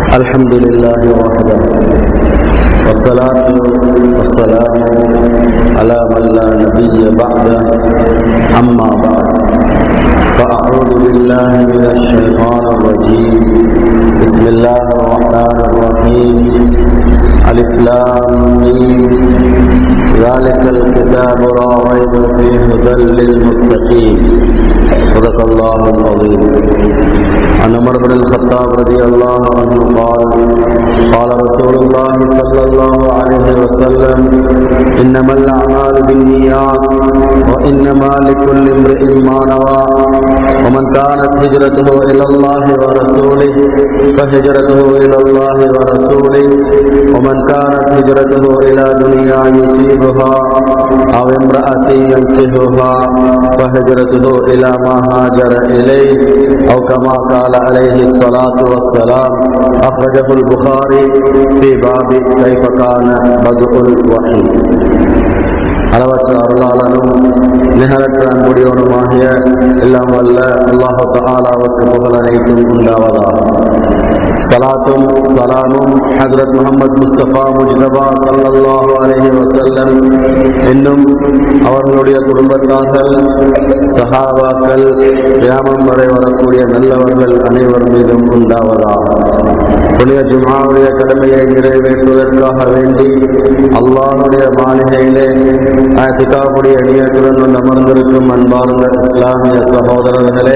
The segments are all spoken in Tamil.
الحمد لله وحده والصلاة والسلام على من لا نبي بعده أما بعد فأعوذ بالله من الشيطان الرجيم بسم الله الرحمن الرحيم ألف لام ميم ذلك الكتاب لا ريب فيه هدى للمتقين صدق الله العظيم عن عمر بن الخطاب رضي الله عنه قال قال رسول الله صلى الله عليه وسلم انما الاعمال بالنيات وانما لكل امرئ ما نوى ومن كانت هجرته الى الله ورسوله فهجرته الى الله ورسوله ومن كانت هجرته الى دنيا يصيبها او امراه ينكحها فهجرته الى ما هاجر اليه او كما قال عليه الصلاه والسلام اخرجه البخاري في باب كيف كان بدء الوحي அளவற்ற அருளாளனும் நிகரற்ற அன்புடையவனுமாகிய எல்லாம் வல்ல அல்லாஹு தஆலாவுக்கு புகழ் அனைத்தும் உண்டாவதாக சலாத்தும் சலாமும் ஹஜரத் முகமது முஸ்தபா முஜ்தபா சல்லல்லாஹு அலைஹி வஸல்லம் என்னும் அவர்களுடைய குடும்பத்தார்கள் சஹாபாக்கள் கியாமம் வரை வரக்கூடிய நல்லவர்கள் அனைவர் மீதும் உண்டாவதாக புனித ஜுமாவுடைய கடமையை நிறைவேற்றுவதற்காக வேண்டி அல்லாஹுடைய மாளிகையிலே திகாவுடைய நியத்துடன் வந்து அமர்ந்திருக்கும் அன்பார்ந்த இஸ்லாமிய சகோதரர்களே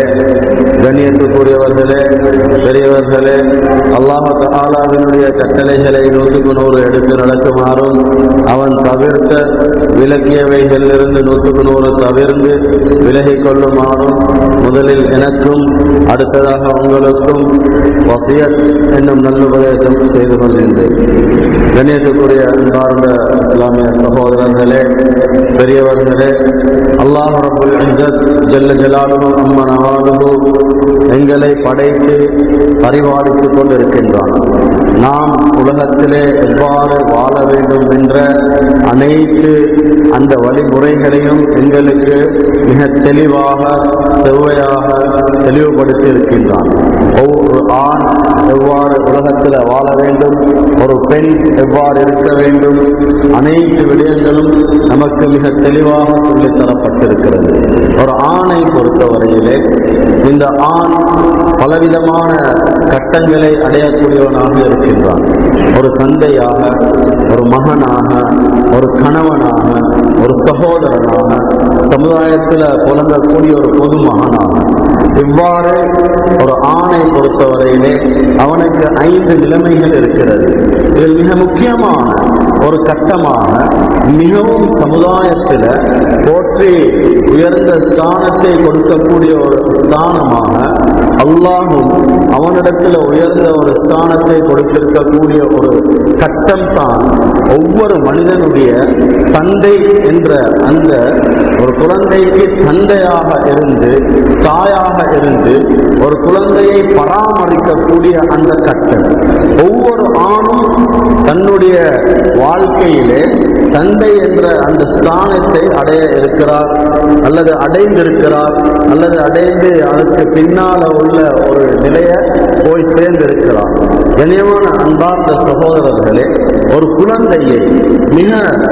கண்ணியத்துக்குரியவர்களே பெரியவர்களே அல்லாஹ் ஆலாவினுடைய கட்டளைகளை நூற்றுக்கு நூறு எடுத்து நடக்குமாறும் அவன் தவிர்த்த விலக்கியவைகளிலிருந்து நூற்றுக்கு நூறு தவிர்ந்து விலகிக் கொள்ளுமாறும் முதலில் எனக்கும் அடுத்ததாக உங்களுக்கும் வசியத் என்னும் நல்லுபதேசம் செய்து கொள்கின்றேன் கண்ணியத்துக்குரிய அன்பார்ந்த இஸ்லாமிய சகோதரர்களே பெரியவர்களே அல்லாஹ் ரபுல் இஸ்ஸத் ஜல்ல ஜலாலுஹு அம்ம நவாலுஹு எங்களை படைத்து பரிபாலித்துக் கொண்டிருக்கின்றான் நாம் உலகத்திலே எவ்வாறு வாழ வேண்டும் என்ற அனைத்து அந்த வழிமுறைகளையும் எங்களுக்கு மிக தெளிவாக செவ்வையாக தெளிவுபடுத்தி இருக்கின்றான் ஒவ்வொரு ஆண் எவ்வாறு உலகத்தில் வாழ வேண்டும் ஒரு பெண் எவ்வாறு இருக்க வேண்டும் அனைத்து விடயங்களும் நமக்கு மிக தெளிவாக சொல்லித் தரப்பட்டிருக்கிறது ஒரு ஆணை பொறுத்தவரையிலே இந்த ஆண் பலவிதமான கட்டங்களை அடையக்கூடியவனாக இருக்கின்றான் ஒரு தந்தையாக ஒரு மகனாக ஒரு கணவனாக ஒரு சகோதரனாக சமுதாயத்தில் புலங்கக்கூடிய ஒரு பொது மகனாக இவ்வாறு ஒரு ஆணை பொறுத்தவரையிலே அவனுக்கு ஐந்து நிலைமைகள் இருக்கிறது இதில் மிக முக்கியமான ஒரு கட்டமாக மிகவும் சமுதாயத்தில் போற்றி உயர்ந்த ஸ்தானத்தை கொடுக்கக்கூடிய ஒரு ஸ்தானமாக அல்லாஹும் அவனிடத்தில் உயர்ந்த ஒரு ஸ்தானத்தை கொடுத்திருக்கக்கூடிய ஒரு கட்டம் தான் ஒவ்வொரு மனிதனுடைய தந்தை என்ற அந்த ஒரு குழந்தைக்கு தந்தையாக இருந்து தாயாக இருந்து ஒரு குழந்தையை பராமரிக்கக்கூடிய அந்த கட்டம் ஒவ்வொரு ஆணும் தன்னுடைய வாழ்க்கையிலே தந்தை என்ற அந்த ஸ்தானத்தை அடைய இருக்கிறார் அல்லது அடைந்திருக்கிறார் அல்லது அடைந்து அதற்கு பின்னால உள்ள ஒரு நிலையை போய் சேர்ந்திருக்கிறார் கண்ணியமான அன்பார்ந்த சகோதரர்களே ஒரு குழந்தையை மிக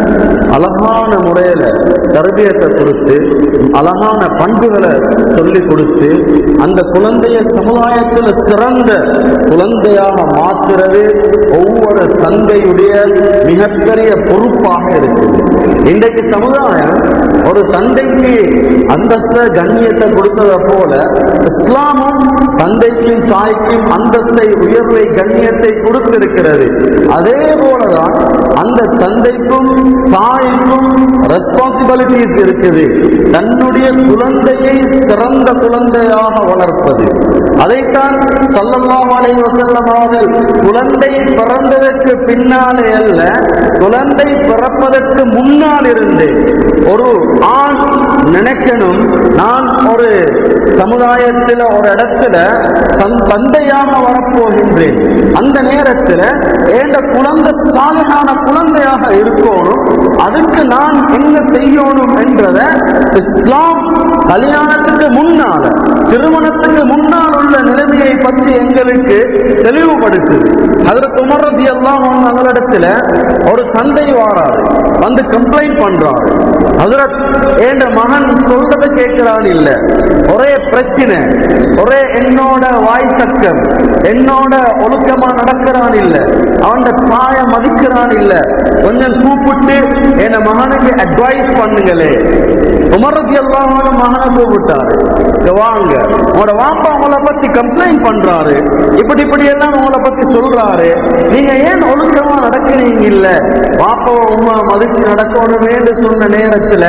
அழகான முறையில தர்பியத்தை கொடுத்து அழகான பண்புகளை சொல்லி கொடுத்து அந்த குழந்தைய சமுதாயத்தில் சிறந்த குழந்தையாக மாற்றுறது ஒவ்வொரு தந்தையுடைய மிகப்பெரிய பொறுப்பாக இருக்குது இன்றைக்கு சமுதாயம் ஒரு தந்தைக்கு அந்தஸ்த கண்ணியத்தை கொடுத்ததை போல இஸ்லாமும் தந்தைக்கும் தாய்க்கும் அந்தஸ்தை உயர்வை கண்ணியத்தை கொடுத்திருக்கிறது அதே போலதான் அந்த தந்தைக்கும் தாய்க்கும் ரெஸ்பான்சிபிலிட்டிஸ் இருக்குது தன்னுடைய குழந்தையை சிறந்த குழந்தையாக வளர்ப்பது அதைத்தான் சொல்லமாவலை வசல்லம் அவர்கள் குழந்தை பிறந்ததற்கு பின்னாலே அல்ல குழந்தை பிறப்பதற்கு முன்னால் இருந்து ஒரு ஆண் நினைக்கணும் நான் ஒரு சமுதாயத்தில் ஒரு இடத்துல தந்தையாக வரப்போகின்றேன் அந்த நேரத்தில் ஏண்ட குழந்தை சாலையான குழந்தையாக இருக்கணும் அதுக்கு நான் என்ன செய்யணும் என்றத இஸ்லாம் கல்யாணத்துக்கு முன்னால திருமணத்துக்கு முன்னால் உள்ள நிலைமையை பற்றி எங்களுக்கு தெளிவுபடுத்துது அதற்கு உமர்றது எல்லாம் அவங்களிடத்துல ஒரு தந்தை வாராரு வந்து கம்ப்ளைண்ட் பண்றாரு ஹசரத் என் மகன் சொல்றதை கேட்கிறான் இல்ல ஒரே பிரச்சனை ஒரே என்னோட வாய் சக்கம் என்னோட ஒழுக்கமா நடக்கிறான் இல்ல அவன் தாய மதிக்கிறான் இல்ல கொஞ்சம் கூப்பிட்டு என் மகனுக்கு அட்வைஸ் பண்ணுங்களே உமரதி எல்லாம் மகனை கூப்பிட்டாரு இங்க வாங்க உங்களோட வாப்பா உங்களை பத்தி கம்ப்ளைண்ட் பண்றாரு இப்படி இப்படி எல்லாம் உங்களை பத்தி சொல்றாரு நீங்க ஏன் ஒழுக்கமா நடக்கிறீங்க இல்ல பாப்பாவை உமா மதிச்சு நடக்கணுமேன்னு சொன்ன நேரத்துல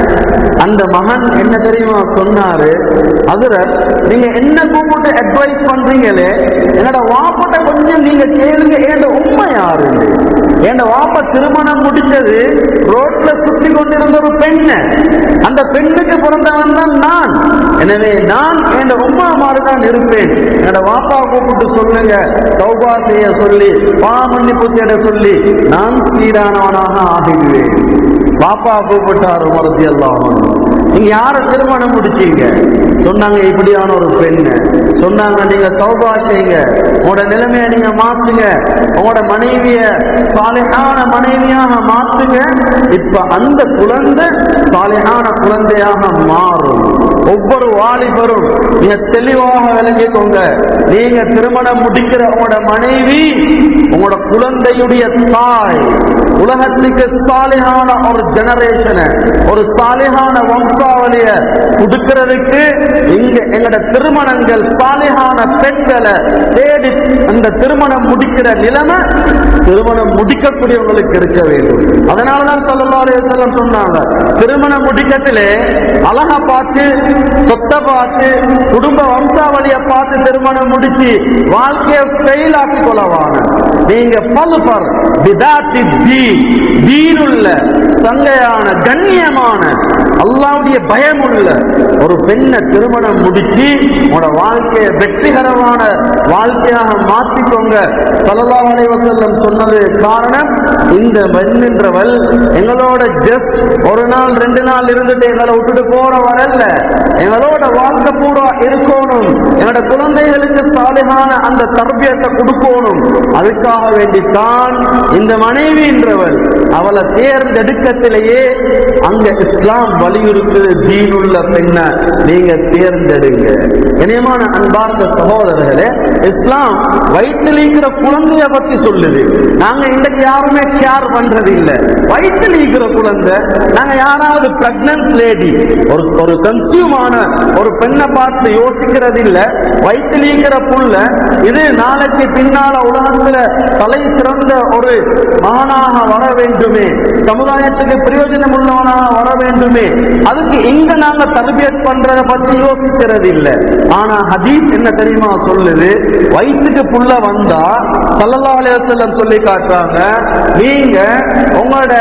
அந்த மகன் என்ன தெரியுமா சொன்னாரு அதுல நீங்க என்ன கூப்பிட்டு அட்வைஸ் பண்றீங்களே என்னோட வாப்பட்ட கொஞ்சம் நீங்க கேளுங்க ஏண்ட உண்மை யாரு என் வாப்பா திருமணம் முடிச்சது ரோட்ல சுத்தி கொண்டிருந்த ஒரு பெண்ணு அந்த பெண்ணுக்கு பிறந்தவன் தான் நான் எனவே நான் என் உமா மாதிரி தான் இருப்பேன் என்னோட வாப்பா கூப்பிட்டு சொல்லுங்க சௌபா செய்ய சொல்லி பா மன்னிப்பு தேட சொல்லி நான் சீரானவனாக ஆகிடுவேன் பாப்பா கூப்பிட்டார் உமரத்தி எல்லாம் நீங்க யார திருமணம் முடிச்சீங்க சொன்னாங்க இப்படியான ஒரு பெண்ணு சொன்னாங்க நீங்க சௌபா செய்யுங்க உங்களோட நிலைமையை நீங்க மாத்துங்க உங்களோட மனைவிய சாலையான மனைவியாக மாத்துங்க இப்ப அந்த குழந்தை சாலையான குழந்தையாக மாறும் ஒவ்வொரு வாலிபரும் நீங்க தெளிவாக விளங்கிக்கோங்க நீங்க திருமணம் முடிக்கிற உங்களோட மனைவி உங்களோட குழந்தையுடைய தாய் உலகத்துக்கு சாலிகான ஒரு ஜெனரேஷனை ஒரு சாலிகான வம்சாவளிய கொடுக்கிறதுக்கு இங்க எங்களோட திருமணங்கள் சாலிகான பெண்களை தேடி அந்த திருமணம் முடிக்கிற நிலைமை திருமணம் முடிக்கக்கூடியவங்களுக்கு இருக்க வேண்டும் அதனாலதான் சொல்லலாம் சொன்னாங்க திருமணம் முடிக்கத்திலே அழகா பார்த்து சொத்தை பார்த்து குடும்ப வம்சாவளிய பார்த்து திருமணம் முடிச்சு வாழ்க்கையை ஃபெயில் ஆக்கி கொள்ளவான நீங்க பல்பர் விதாத்தி தீன் தீனுள்ள சங்கையான கண்ணியமான அல்லாவுடைய பயமுள்ள ஒரு பெண்ணை திருமணம் முடிச்சு உங்களோட வாழ்க்கையை வெற்றிகரமான வாழ்க்கையாக மாற்றிக்கோங்க சல்லல்லாஹு அலைஹி வஸல்லம் சொன்னது காரணம் இந்த பெண்ணின்றவள் எங்களோட ஜஸ்ட் ஒரு நாள் ரெண்டு நாள் இருந்துட்டு எங்களை விட்டுட்டு போற வரல எங்களோட வாழ்க்கை பூரா இருக்கணும் எங்களோட குழந்தைகளுக்கு சாலிகான அந்த தர்பியத்தை கொடுக்கணும் அதுக்காக வேண்டித்தான் இந்த மனைவின்றவள் அவளை தேர்ந்தெடுக்கத்திலேயே அங்க இஸ்லாம் வலியுறுத்து தீனுள்ள பெண்ணை நீங்க தேர்ந்தெடுங்க இனியமான அன்பார்ந்த சகோதரர்களே இஸ்லாம் வயிற்றில் இருக்கிற குழந்தைய பத்தி சொல்லுது நாங்க இன்றைக்கு யாருமே கேர் பண்றது இல்ல வயிற்றில் இருக்கிற குழந்தை நாங்க யாராவது பிரெக்னன்ட் லேடி ஒரு ஒரு கன்சியூமான ஒரு பெண்ணை பார்த்து யோசிக்கிறது இல்ல வயிற்றில் இருக்கிற புள்ள இது நாளைக்கு பின்னால உலகத்துல தலை சிறந்த ஒரு மகனாக வர வேண்டுமே சமுதாயத்துக்கு பிரயோஜனம் உள்ளவனாக வர வேண்டுமே அதுக்கு இங்க நாங்க தர்பியத் பண்றத பத்தி யோசிக்கிறது இல்ல ஆனா ஹதீஸ் என்ன தெரியுமா சொல்லுது வயிற்றுக்கு புள்ள வந்தா சல்லல்லாஹு அலைஹி வஸல்லம் சொல்லி காட்டுறாங்க நீங்க உங்களோட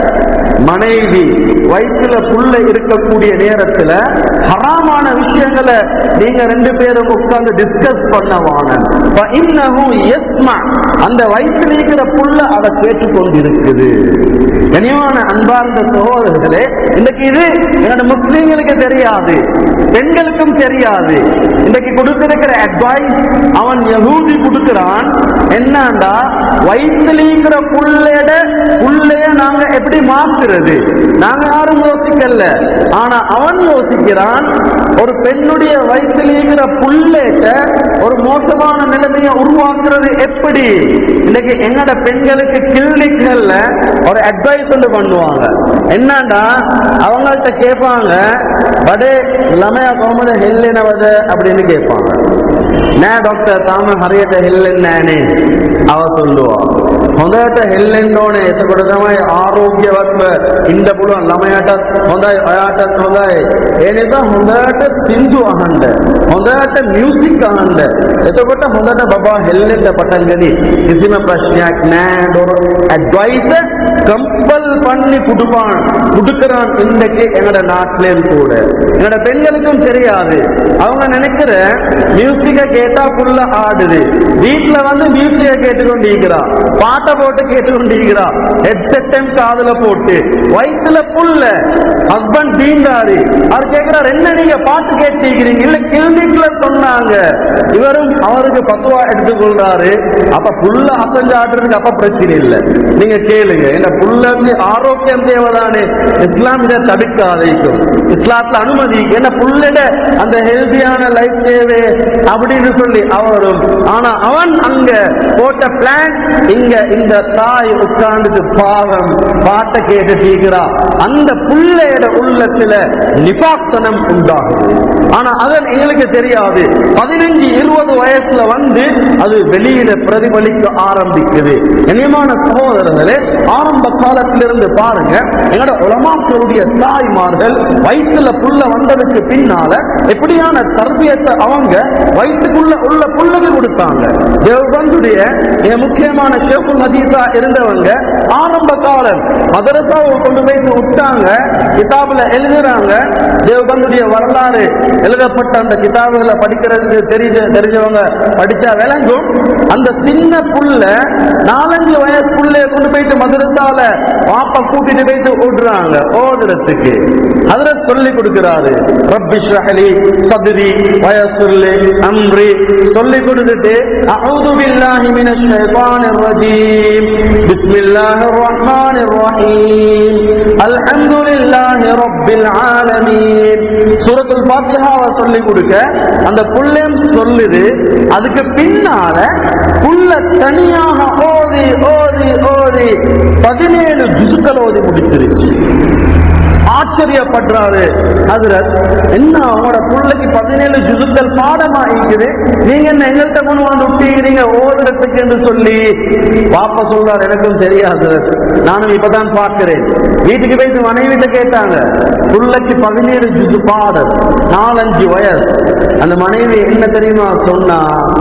மனைவி வயிற்றுல புள்ள இருக்கக்கூடிய நேரத்துல ஹராமான விஷயங்களை நீங்க ரெண்டு பேரும் உட்கார்ந்து டிஸ்கஸ் பண்ணவான அந்த வயிற்றுல இருக்கிற புள்ள அதை கேட்டுக்கொண்டிருக்குது கனிவான அன்பார்ந்த சகோதரர்களே இன்னைக்கு இது என்னோட முஸ்லீம்களுக்கு தெரியாது பெண்களுக்கும் தெரியாது இன்னைக்கு கொடுத்திருக்கிற அட்வைஸ் அவன் யகூதி கொடுக்கிறான் என்னண்டா வயிற்றுலிங்கிற புள்ளையோட புள்ளைய நாங்க எப்படி மாத்துறது நாங்க யாரும் யோசிக்கல ஆனா அவன் யோசிக்கிறான் ஒரு பெண்ணுடைய வயிற்றுலிங்கிற புள்ளைட்ட ஒரு மோசமான நிலைமையை உருவாக்குறது எப்படி இன்னைக்கு என்னோட பெண்களுக்கு கிளினிக்கல்ல ஒரு அட்வைஸ் ஒன்று பண்ணுவாங்க என்னண்டா அவங்கள்ட்ட கேட்பாங்க படே லமையா கோமத ஹெல்லினவத அப்படின்னு கேட்பாங்க நே டாக்டர் தாம හරියට හෙල්ලෙන්නේ නෑනේ අව சொல்லுவா හොඳට හෙල්ලෙන්න ඕනේ එතකොට තමයි ආරෝග්‍යවත්ව ඉන්න පුළුවන් ළමයාටත් හොඳයි ඔයාටත් හොඳයි ඒ නිසා හොඳට සින්දු අහන්න හොඳට මියුසික් අහන්න එතකොට හොඳට බබා හෙල්ලෙන්න පටන් ගනි කිසිම ප්‍රශ්නයක් නෑ ඩොර அட்வைஸ கம்பல் பண்ணி புடுப்பான் புடுக்கிறான் இன்றைக்கு எங்கட நாட்டிலேயும் கூட எங்கட பெண்களுக்கும் தெரியாது அவங்க நினைக்கிற மியூசிக்க கேட்டா புள்ள ஆடுது வீட்டுல வந்து மியூசிக் மியூசிக்க கேட்டுக்கொண்டிருக்கிறா பாட்டை போட்டு கேட்டுக்கொண்டிருக்கிறா ஹெட்செட்டும் காதுல போட்டு வயிற்றுல புல்ல ஹஸ்பண்ட் தீண்டாரு அவர் கேட்கிறார் என்ன நீங்க பாட்டு கேட்டிருக்கிறீங்க இல்ல கிளினிக்ல சொன்னாங்க இவரும் அவருக்கு பத்துவா எடுத்துக்கொள்றாரு அப்ப புல்ல அசஞ்சாடுறதுக்கு அப்ப பிரச்சனை இல்லை நீங்க கேளுங்க என்ன புல்ல வந்து ஆரோக்கியம் தேவைதானே இஸ்லாம் இதை தடுக்காதைக்கும் இஸ்லாத்துல அனுமதி என்ன புல்லட அந்த ஹெல்தியான லைஃப் தேவை அப்படின்னு சொல்லி அவரும் ஆனா அவன் அங்க போட்ட பிளான் இங்க இந்த தாய் உட்கார்ந்துட்டு பாவம் பாட்டை கேட்டு தீக்கிறா அந்த புள்ளையோட உள்ளத்துல நிபாசனம் உண்டாகும் ஆனா அதன் எங்களுக்கு தெரியாது பதினஞ்சு இருபது வயசுல வந்து அது வெளியில பிரதிபலிக்க ஆரம்பிக்குது இனியமான சகோதரர்களே ஆரம்ப காலத்திலிருந்து பாருங்க எங்களோட உலமாக்களுடைய தாய்மார்கள் வயிற்றுல புல்ல வந்ததுக்கு பின்னால எப்படியான தர்பியத்தை அவங்க வயிற்றுக்குள்ள உள்ள புல்லுக்கு கொடுத்தாங்க தேவபந்துடைய மிக முக்கியமான ஷேஃபுல் ஹதீஸா இருந்தவங்க ஆரம்ப காலம் மதரசாவை கொண்டு போய் விட்டாங்க கிதாபுல எழுதுறாங்க தேவபந்துடைய வரலாறு எழுதப்பட்ட அந்த கிதாபுகளை படிக்கிறதுக்கு தெரிஞ்ச தெரிஞ்சவங்க படிச்சா விளங்கும் அந்த சின்ன புல்ல நாலஞ்சு வயசு புள்ளைய கொண்டு போயிட்டு மதுரத்தால பாப்பா கூட்டிட்டு போயிட்டு ஓடுறாங்க ஓதுறதுக்கு அதுல சொல்லி கொடுக்கிறாரு ரப்பி ஷ்ரஹலி சதுரி வயசுல்லி அம்ரி சொல்லி கொடுத்துட்டு அவுது பில்லாஹி மினஷ் ஷைத்தானிர் ரஜீம் பிஸ்மில்லாஹிர் ரஹ்மானிர் ரஹீம் அல்ஹம்துலில்லாஹி ரப்பில் ஆலமீன் சூரத்துல் ஃபாத்திஹாவை சொல்லி கொடுக்க அந்த புள்ளையும் சொல்லுது அதுக்கு பின்னால புள்ள தனியாக ஓதி ஓதி ஓதி பதினேழு ஜுசுக்கள் ஓதி முடிச்சிருச்சு ஆச்சரியப்படுறாரு ஹசரத் என்ன அவங்களோட பிள்ளைக்கு பதினேழு ஜுசுக்கள் பாடமா இருக்குது நீங்க என்ன எங்கள்கிட்ட கொண்டு வந்து விட்டீங்க ஓதுறதுக்கு என்று சொல்லி பாப்பா சொல்றாரு எனக்கும் தெரியாது நானும் இப்பதான் பார்க்கிறேன் வீட்டுக்கு போயிட்டு மனைவிட்ட கேட்டாங்க பிள்ளைக்கு பதினேழு ஜுசு பாடல் நாலஞ்சு வயசு அந்த மனைவி என்ன தெரியுமா சொன்னா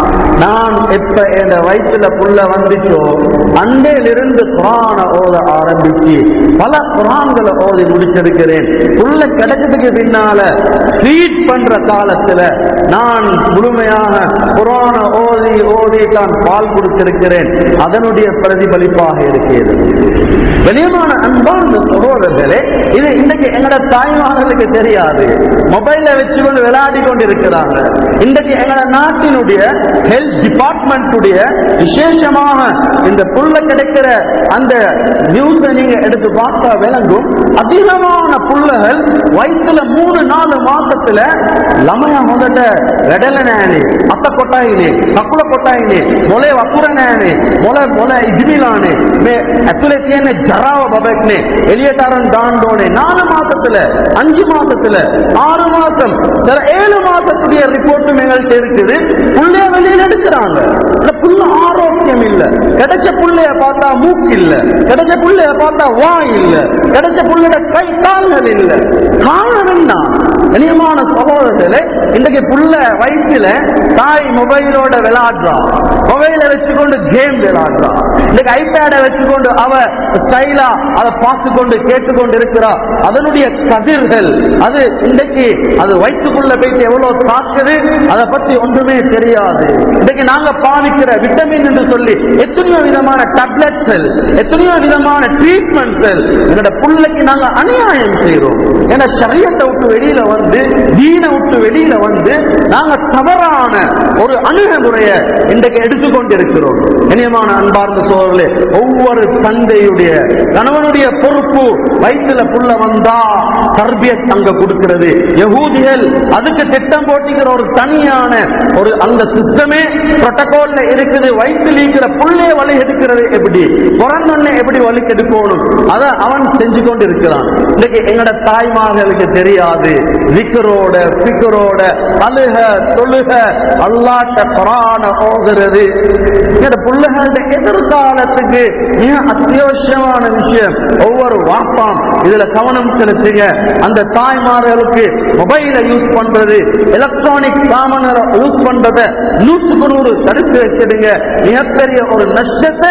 நான் எப்ப என் வயிற்றுல புள்ள வந்துச்சோ அண்டையிலிருந்து குரான ஓத ஆரம்பிச்சு பல குரான்களை ஓதி முடிச்சிருக்கிறேன் புள்ள கிடைச்சதுக்கு பின்னால ட்ரீட் பண்ற காலத்துல நான் முழுமையாக குரான ஓதி ஓதி தான் பால் கொடுத்திருக்கிறேன் அதனுடைய பிரதிபலிப்பாக இருக்கிறது வெளியமான அன்பார்ந்த சகோதரர்களே இது இன்னைக்கு எங்களோட தாய்மார்களுக்கு தெரியாது மொபைல வச்சுக்கொண்டு விளையாடி கொண்டு இருக்கிறாங்க இன்றைக்கு எங்களோட நாட்டினுடைய ஹெல்த் டிபார்ட்மெண்ட்டுடைய விசேஷமாக இந்த புல்ல கிடைக்கிற அந்த நியூஸை நீங்க எடுத்து பார்த்தா விளங்கும் அதிகமான புள்ளகள் வயிற்றுல மூணு நாலு மாசத்துல லமய முதல்ல வெடலனே அத்த கொட்டாயினே கக்குல கொட்டாயினே ಮೊಲೆ ವಪುರನೇನೆ ಮೊಲೆ ಮೊಲೆ ಇಜ್ಮಿಲಾನೆ ಮೇ ಅಸುಲೆ ತಿಯನೆ ಜರಾವ ಬಬೆಕ್ನೆ ಎಲಿಯಟಾರನ್ தாண்டோனே நாலு மாசத்துல அஞ்சு மாசத்துல ஆறு மாசம் சில ஏழு மாசத்துடைய ரிப்போர்ட்டும் எங்கள்கிட்ட இருக்குது புள்ளைய வெளியில எடுக்கிறாங்க இந்த புள்ள ஆரோக்கியம் இல்ல கிடைச்ச புள்ளைய பார்த்தா மூக்கு இல்ல கிடைச்ச புள்ளைய பார்த்தா வாய் இல்ல கிடைச்ச புள்ளைய கை கால்கள் இல்ல காரணம் என்ன கனியமான சகோதரர்களே இன்றைக்கு புள்ள வயிற்றுல தாய் மொபைலோட விளையாடுறா மொபைல வச்சுக்கொண்டு கேம் விளையாடுறா இன்னைக்கு ஐபேடை வச்சுக்கொண்டு அவ ஸ்டைலா அதை பார்த்து கொண்டு கேட்டுக்கொண்டு இருக்கிறா அதனுடைய கதிர்கள் அது இன்றைக்கு அது வயிற்றுக்குள்ள போயிட்டு எவ்வளவு தாக்குது அதை பத்தி ஒன்றுமே தெரியாது இன்னைக்கு நாங்க பாவிக்கிற விட்டமின் என்று சொல்லி எத்தனையோ விதமான டேப்லெட்கள் எத்தனையோ விதமான ட்ரீட்மெண்ட்கள் என்னோட புள்ளைக்கு நாங்க அநியாயம் செய்யறோம் ஏன்னா சரியத்தை விட்டு வெளியில வந்து தீனை விட்டு வெளியில வந்து நாங்க தவறான ஒரு அணுகுமுறைய இன்றைக்கு எடுத்துக்கொண்டிருக்கிறோம் இனியமான அன்பார்ந்த சோழர்களே ஒவ்வொரு தந்தையுடைய கணவனுடைய பொறுப்பு வயிற்றுல புள்ள வந்தா தர்பியத் அங்க கொடுக்கிறது யகூதிகள் அதுக்கு திட்டம் போட்டிக்கிற ஒரு தனியான ஒரு அந்த சிஸ்டமே புரோட்டோகால்ல இருக்குது வயிற்றில் இருக்கிற புள்ளைய வழி எடுக்கிறது எப்படி பிறந்தொன்னே எப்படி வழி எடுக்கணும் அதை அவன் செஞ்சு கொண்டு இருக்கிறான் இன்னைக்கு எங்கட தாய்மார்களுக்கு தெரியாது விக்கரோட பிக்கரோட அழுக தொழுக அல்லாட்ட புராண ஓதுறது இந்த பிள்ளைகளோட எதிர்காலத்துக்கு மிக அத்தியாவசியமான விஷயம் ஒவ்வொரு வாப்பாம் இதுல கவனம் செலுத்துங்க அந்த தாய்மார்களுக்கு மொபைல யூஸ் பண்றது எலக்ட்ரானிக் சாமான்களை யூஸ் பண்றத நூற்றுக்கு நூறு தடுத்து வச்சிடுங்க மிகப்பெரிய ஒரு நஷ்டத்தை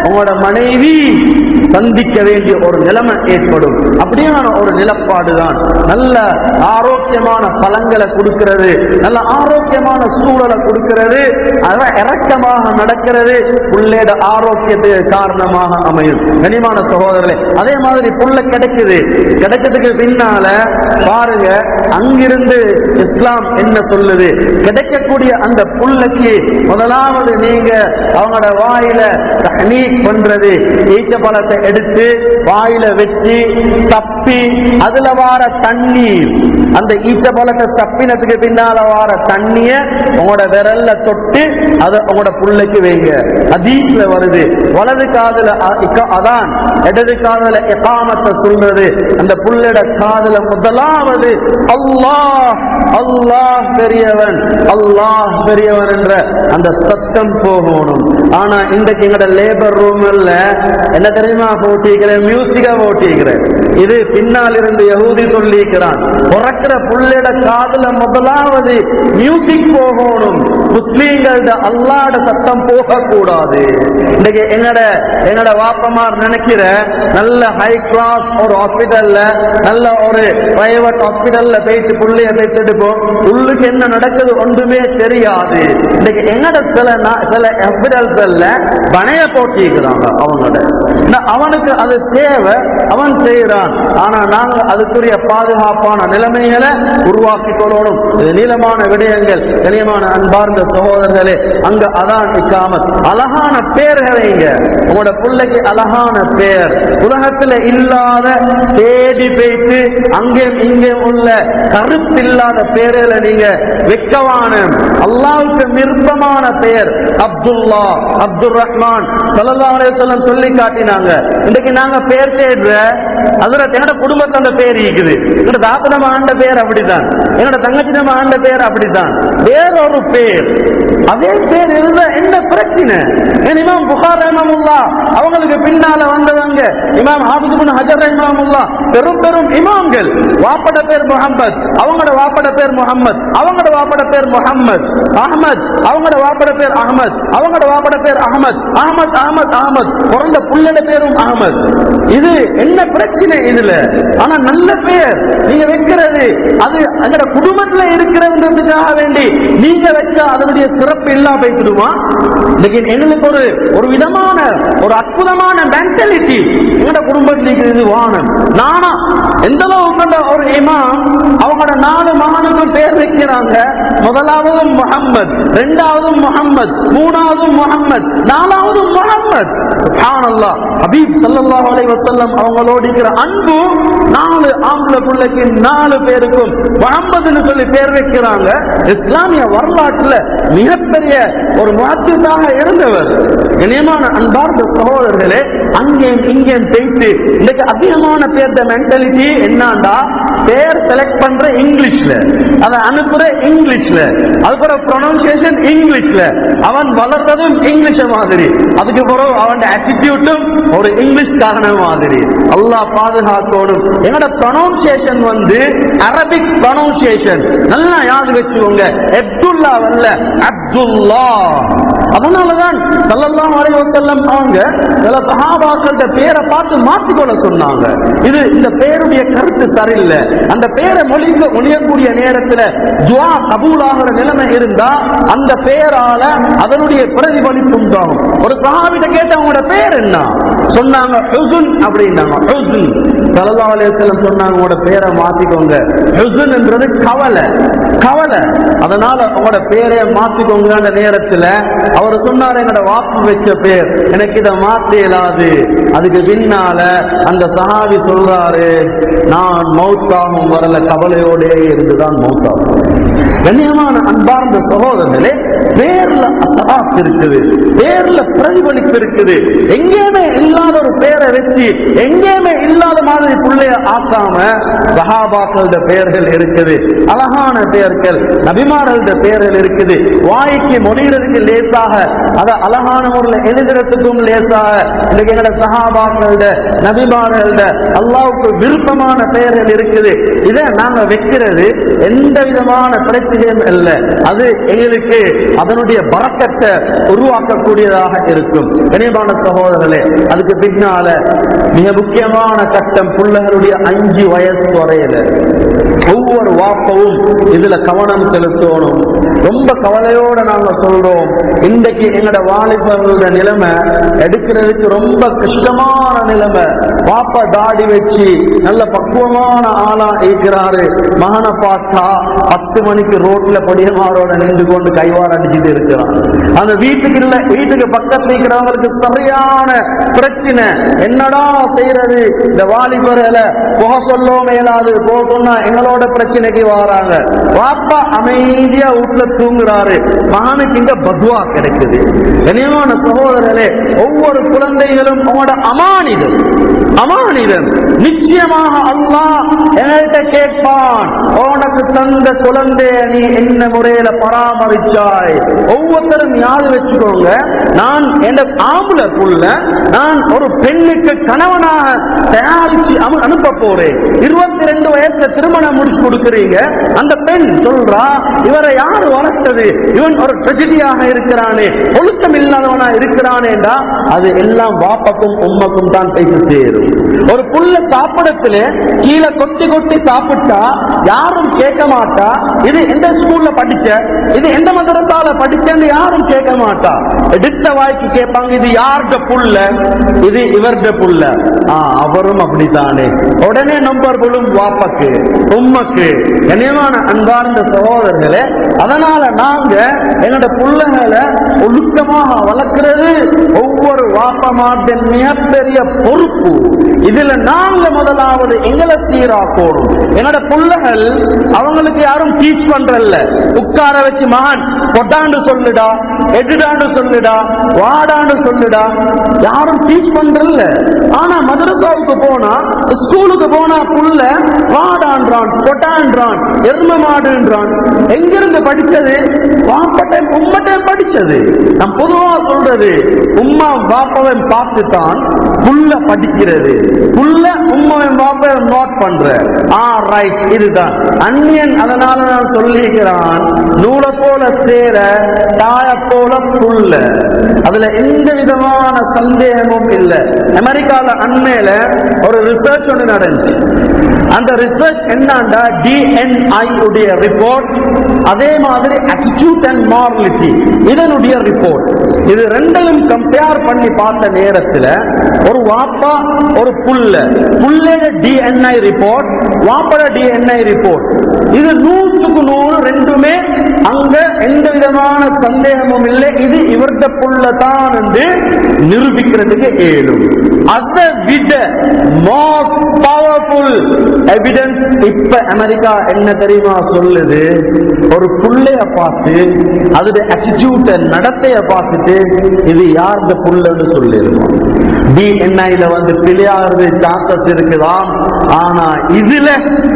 உங்களோட மனைவி சந்திக்க வேண்டிய ஒரு நிலைமை ஏற்படும் அப்படியான ஒரு நிலப்பாடுதான் நல்ல ஆரோக்கியமான பழங்களை கொடுக்கிறது நல்ல ஆரோக்கியமான சூழலை கொடுக்கிறது அதான் இறக்கமாக நடக்கிறது புள்ளையோட ஆரோக்கியத்துக்கு காரணமாக அமையும் கனிமான சகோதரர்களே அதே மாதிரி புள்ள கிடைக்குது கிடைக்கிறதுக்கு பின்னால பாருங்க அங்கிருந்து இஸ்லாம் என்ன சொல்லுது கிடைக்கக்கூடிய அந்த புல்லுக்கு முதலாவது நீங்க அவங்களோட வாயில தஹ்னீக் பண்றது ஈச்ச பழத்தை எடுத்து வாயில வச்சு தப்பி அதுல வார தண்ணீர் அந்த ஈச்ச பழத்தை தப்பினதுக்கு பின்னால வார தண்ணிய உங்களோட விரல்ல தொட்டு அதை உங்களோட புள்ளைக்கு வைங்க அதீஸ்ல வருது வலது காதுல அ- இக்க- அதான் இடது காதுல எகாமத்தை சொல்றது அந்த புள்ளட காதுல முதலாவது அல்லாஹ் அல்லாஹ் பெரியவன் அல்லாஹ் பெரியவன் என்ற அந்த சத்தம் போகணும் ஆனா இன்றைக்கு எங்கட லேபர் ரூம்ல என்ன தெரியுமா போட்டிக்கிறேன் மியூசிக்கா போட்டிக்கிறேன் இது பின்னால் இருந்து யகூதி சொல்லிக்கிறான் பிறக்கிற புள்ளைட காதுல முதலாவது மியூசிக் போகணும் முஸ்லீம்களோட அல்லாட சத்தம் போகக்கூடாது இன்னைக்கு எங்கட எங்கட வாப்பமார் நினைக்கிற நல்ல ஹை கிளாஸ் ஒரு ஹாஸ்பிட்டல்ல நல்ல ஒரு பிரைவேட் ஹாஸ்பிட்டல்ல போயிட்டு புள்ளைய பெற்றெடுப்போம் உள்ளுக்கு என்ன நடக்குது ஒன்றுமே தெரியாது இன்னைக்கு எங்கட சில நா- சில ஹாஸ்பிட்டல்ஸ்ல பணைய போட்டிக்கிறாங்க அவங்களோட நான் அவனுக்கு அது தேவை அவன் செய்யறான் ஆனா நாங்க அதுக்குரிய பாதுகாப்பான நிலைமைகளை உருவாக்கி கொள்ளணும் இது நீளமான விடயங்கள் கனியமான அன்பார்ந்த சகோதரர்களே அங்க அதான் இக்காமத் அழகான பேர்களைங்க உங்களோட பிள்ளைக்கு அழகான பேர் உலகத்துல இல்லாத தேடி போயிட்டு அங்கே இங்கே உள்ள கருத்தில்லாத பேர்களை நீங்க வெக்கவான அல்லாவுக்கு விருப்பமான பெயர் அப்துல்லா அப்துல் ரஹ்மான் சல்லல்லாஹு அலைஹி வஸல்லம் சொல்லி காட்டினாங்க இன்னைக்கு நாங்க பேர் தேடுற அதுல என்னோட குடும்பத்துல அந்த பேர் இருக்குது என்னோட தாத்தனமா ஆண்ட பேர் அப்படிதான் என்னோட தங்கச்சினமா ஆண்ட பேர் அப்படிதான் வேறொரு பேர் அதே பேர் இருந்தா என்ன பிரச்சனை ஏன் இமாம் புகார் ரஹ்மமுல்லா அவங்களுக்கு பின்னால வந்தவங்க இமாம் ஹாபிஸ் பின் ஹஜர் ரஹ்மமுல்லா பெரும் பெரும் இமாம்கள் வாப்பட பேர் முகமது அவங்களோட வாப்பட பேர் முகமது அவங்களோட வாப்பட பேர் முகமது அஹமத் அவங்களோட வாப்பட பேர் அஹமத் அவங்களோட வாப்பட பேர் அஹமத் அஹமத் அஹமத் அஹமத் பிறந்த புள்ளட பேரும் அஹமத் இது என்ன பிரச்சனை இதுல ஆனா நல்ல பேர் நீங்க வைக்கிறது அது அந்த குடும்பத்துல இருக்கிறதுன்றதுக்காக வேண்டி நீங்க வச்சா அதனுடைய சிறப்பு இல்லாம போய்விடுமா இன்னைக்கு எங்களுக்கு ஒரு ஒரு விதமான ஒரு அற்புதமான மென்டாலிட்டி எங்கட குடும்பத்தில் இருக்கிறது வானம் நானா எந்த அளவுக்கு அந்த ஒரு இமாம் அவங்களோட நாலு மகனுக்கும் பேர் வைக்கிறாங்க முதலாவது முகம்மது ரெண்டாவது முகம்மது மூணாவது முகம்மது நாலாவது முகம்மது சுப்ஹானல்லாஹ் ஹபீப் ஸல்லல்லாஹு அலைஹி வஸல்லம் அவங்களோட இருக்கிற அன்பு நாலு ஆம்பளை பிள்ளைக்கு நாலு பேருக்கும் முகம்மதுன்னு சொல்லி பேர் வைக்கிறாங்க இஸ்லாமிய வரலாற்றுல மிகப்பெரிய ஒரு முகத்தாக இருந்தவர் இனியமான அன்பார்ந்த சகோதரர்களே அங்கேயும் இங்கேயும் பேசி இன்னைக்கு அதிகமான பேர் மென்டாலிட்டி என்னண்டா பேர் செலக்ட் பண்ற இங்கிலீஷ்ல அதை அனுப்புற இங்கிலீஷ்ல அதுக்கப்புறம் ப்ரொனன்சியேஷன் இங்கிலீஷ்ல அவன் வளர்றதும் இங்கிலீஷ் மாதிரி அதுக்கு பிறகு அவன் ஆட்டிடியூட்டும் ஒரு இங்கிலீஷ் காரணம் மாதிரி அல்லாஹ் பாதுகாக்கணும் என்னோட ப்ரொனன்சியேஷன் வந்து அரபிக் ப்ரொனன்சியேஷன் நல்லா யாது வச்சுக்கோங்க அப்துல்லா வரல அப்துல்லா அதனாலதான் சல்லல்லாஹு அலைஹி வஸல்லம் அவங்க சில சஹாபாக்களோட பேரை பார்த்து மாத்திக்கொள்ள சொன்னாங்க இது இந்த பேருடைய கருத்து சரியில்லை அந்த பேரை மொழிக்க மொழியக்கூடிய நேரத்துல துவா கபூலாகிற நிலைமை இருந்தா அந்த பேரால அதனுடைய பிரதிபலிப்பு உண்டாகும் ஒரு சஹாபிட்ட கேட்ட அவங்களோட பேர் என்ன சொன்னாங்க ஹுசுன் அப்படின்னாங்க ஹுசுன் சல்லல்லாஹு அலைஹி வஸல்லம் சொன்னாங்க உங்களோட பேரை மாத்திக்கோங்க ஹுசுன் என்றது கவலை கவலை அதனால உங்களோட பேரை மாத்திக்கோங்க அந்த நேரத்துல அவர் சொன்னார் என்னோட வாக்கு வச்ச பேர் எனக்கு இதை மாத்த இயலாது அதுக்கு பின்னால அந்த சஹாபி சொல்றாரு நான் மௌத்தாகும் வரல கவலையோடே இருந்துதான் மௌத்தாகும் கண்ணியமான அன்பார்ந்த சகோதரர்களே பேர்ல அசகாத் இருக்குது பேர்ல பிரதிபலிப்பு இருக்குது எங்கேயுமே இல்லாத ஒரு பேரை வச்சு எங்கேயுமே இல்லாத மாதிரி பிள்ளைய ஆக்காம சஹாபாக்களோட பெயர்கள் இருக்குது அழகான பெயர்கள் நபிமார்களோட பெயர்கள் இருக்குது வாய் வாய்க்கு மொழிகிறதுக்கு லேசாக அதை அழகான முறையில் எழுதுறதுக்கும் லேசாக இன்னைக்கு எங்களோட சகாபாக்களோட நபிமார்களோட அல்லாவுக்கு விருப்பமான பெயர்கள் இருக்குது இதை நாங்க வைக்கிறது எந்த விதமான பிரச்சனையும் இல்லை அது எங்களுக்கு அதனுடைய பறக்கத்தை உருவாக்கக்கூடியதாக இருக்கும் கனியமான சகோதரர்களே அதுக்கு பின்னால மிக முக்கியமான கட்டம் பிள்ளைகளுடைய அஞ்சு வயசு வரையில ஒவ்வொரு வாப்பவும் இதுல கவனம் செலுத்தணும் ரொம்ப கவலையோட நாங்க சொல்றோம் இன்றைக்கு எங்களோட வாலிபர்களோட நிலைமை எடுக்கிறதுக்கு ரொம்ப கஷ்டமான நிலைமை பாப்பா தாடி வச்சு நல்ல பக்குவமான ஆளா இருக்கிறாரு மகனை பார்த்தா பத்து மணிக்கு ரோட்ல பொடியமாரோட நின்று கொண்டு கைவார அடிச்சுட்டு இருக்கிறான் அந்த வீட்டுக்கு இல்ல வீட்டுக்கு பக்கத்துல இருக்கிறவங்களுக்கு சரியான பிரச்சனை என்னடா செய்யறது இந்த வாலிபர்களை போக சொல்லோ மேலாது போக சொன்னா எங்களோட பிரச்சனைக்கு வராங்க வாப்பா அமைதியா வீட்டுல தூங்குறாரு மகனுக்கு இங்க பதுவா கிடைக்குது கனியமான சகோதரர்களே ஒவ்வொரு குழந்தைகளும் உங்களோட அமானிதம் அமானிதம் நிச்சயமாக அல்லாஹ் என்கிட்ட கேட்பான் உனக்கு தந்த குழந்தைய நீ என்ன முறையில பராமரிச்சாய் ஒவ்வொருத்தரும் ஞாபகம் வச்சுக்கோங்க நான் என் ஆம்புல புள்ள நான் ஒரு பெண்ணுக்கு கணவனாக தயாரிச்சு அனு- அனுப்ப போறேன் இருபத்தி ரெண்டு வயசுல திருமணம் முடிச்சு கொடுக்குறீங்க அந்த பெண் சொல்றா இவரை யார் வளர்த்தது இவன் ஒரு ட்ரெஜடியாக இருக்கிறானே ஒழுக்கம் இல்லாதவனா இருக்கிறானேடா அது எல்லாம் வாப்பக்கும் உம்மக்கும் தான் பேசி சேரும் ஒரு புள்ள சாப்பிடத்துல கீழே கொட்டி கொட்டி சாப்பிட்டா யாரும் கேட்க மாட்டா இது எந்த ஸ்கூல்ல படிச்ச இது எந்த மதரத்தால படிச்சேன்னு யாரும் கேட்க மாட்டா எடுத்த வாய்க்கு கேட்பாங்க இது யார்ட புள்ள இது இவர்ட புள்ள ஆ, அவரும் அப்படித்தானே உடனே நம்பர் புள்ளும் வாப்பக்கு உம்மக்கு கனியமான அன்பார்ந்த சகோதரர்களே அதனால நாங்க எங்களோட புள்ளைகளை ஒழுக்கமாக வளர்க்கிறது ஒவ்வொரு வாப்பமாட்டின் மிகப்பெரிய பொறுப்பு இதுல நாங்க முதலாவது எங்களை சீராக்கணும் என்னோட புள்ளைகள் அவங்களுக்கு யாரும் டீச் பண்றல்ல உட்கார வச்சு மகன் பொட்டாண்டு சொல்லுடா எட்டுடாண்டு சொல்லுடா வாடாண்டு சொல்லுடா யாரும் டீச் பண்றல்ல ஆனா மதரசாவுக்கு போனா ஸ்கூலுக்கு போனா புள்ள வாடான்றான் பொட்டான்றான் எரும மாடுன்றான் எங்கிருந்து படிச்சது வாப்பட்டன் உம்மட்டன் படிச்சது நான் பொதுவா சொல்றது உம்மா பாப்பாவன் பார்த்துத்தான் புள்ள படிக்கிறது புள்ள உம்மாவன் பாப்பாவன் நோட் பண்ற ஆ ரைட் இதுதான் அந்நியன் அதனால நான் சொல்லிக்கிறான் நூலை போல சேர தாய போல புள்ள அதுல எந்த விதமான சந்தேகமும் இல்லை அமெரிக்கால அண்மையில ஒரு ரிசர்ச் ஒன்று நடந்துச்சு அந்த ரிசர்ச் என்னண்டா டிஎன்ஐ உடைய ரிப்போர்ட் அதே மாதிரி அட்டிடியூட் அண்ட் மாரலிட்டி இதனுடைய ரிப்போர்ட் இது ரெண்டையும் கம்பேர் பண்ணி பார்த்த நேரத்துல ஒரு வாப்பா ஒரு புள்ள புள்ளைய டிஎன்ஐ ரிப்போர்ட் வாப்பட டிஎன்ஐ ரிப்போர்ட் இது நூற்றுக்கு நூறு ரெண்டுமே அங்க எந்த விதமான சந்தேகமும் இல்லை இது இவர்த புள்ள தான் என்று நிரூபிக்கிறதுக்கு ஏழும் அதை விட மோஸ்ட் பவர்ஃபுல் எவிடன்ஸ் இப்ப அமெரிக்கா என்ன தெரியுமா சொல்லுது ஒரு புள்ளைய பார்த்து அதோட அட்டிடியூட்ட நடத்தைய பார்த்துட்டு இது யார் இந்த புள்ளன்னு சொல்லிருக்கோம் டிஎன்ஐல வந்து பிழையாகிறது சான்சஸ் இருக்குதாம் ஆனா இதுல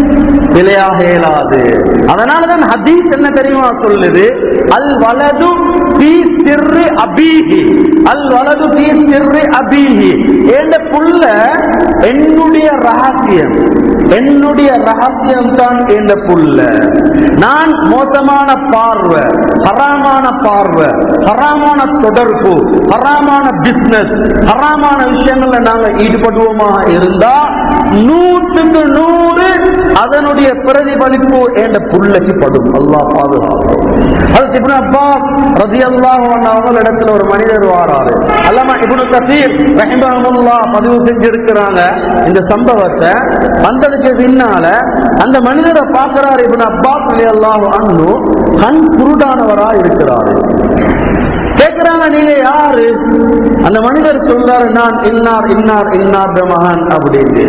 பிழையாக இயலாது அதனாலதான் ஹதீஸ் என்ன தெரியுமா சொல்லுது அல் வலது பி சிறு அபீஹி அல் வலது பி சிறு அபீஹி என்ற புள்ள என்னுடைய ரகசியம் என்னுடைய ரகசியம் தான் என்ற புள்ள நான் மோசமான பார்வை ஹராமான பார்வை ஹராமான தொடர்பு ஹராமான பிசினஸ் ஹராமான விஷயங்கள்ல நாங்க ஈடுபடுவோமா இருந்தா நூற்றுக்கு நூறு அதனுடைய பிரதிபலிப்பு என்ற புள்ளைக்கு படும் அல்லாஹ் பாதுகாக்கும் அது இப்னு அப்பாஸ் ரலியல்லாஹு அன்ஹு அவங்க இடத்துல ஒரு மனிதர் வாராரு அல்லாம இப்னு கசீர் ரஹிமஹுல்லாஹ் பதிவு செஞ்சிருக்கிறாங்க இந்த சம்பவத்தை வந்ததுக்கு பின்னால அந்த மனிதரை பார்க்கிறார் இப்னு அப்பாஸ் ரலியல்லாஹு அன்ஹு கண் குருடானவரா இருக்கிறாரு கேட்கிறாங்க நீங்க யாரு அந்த மனிதர் சொல்றாரு நான் இன்னார் இன்னார் இன்னார் மகன் அப்படின்னு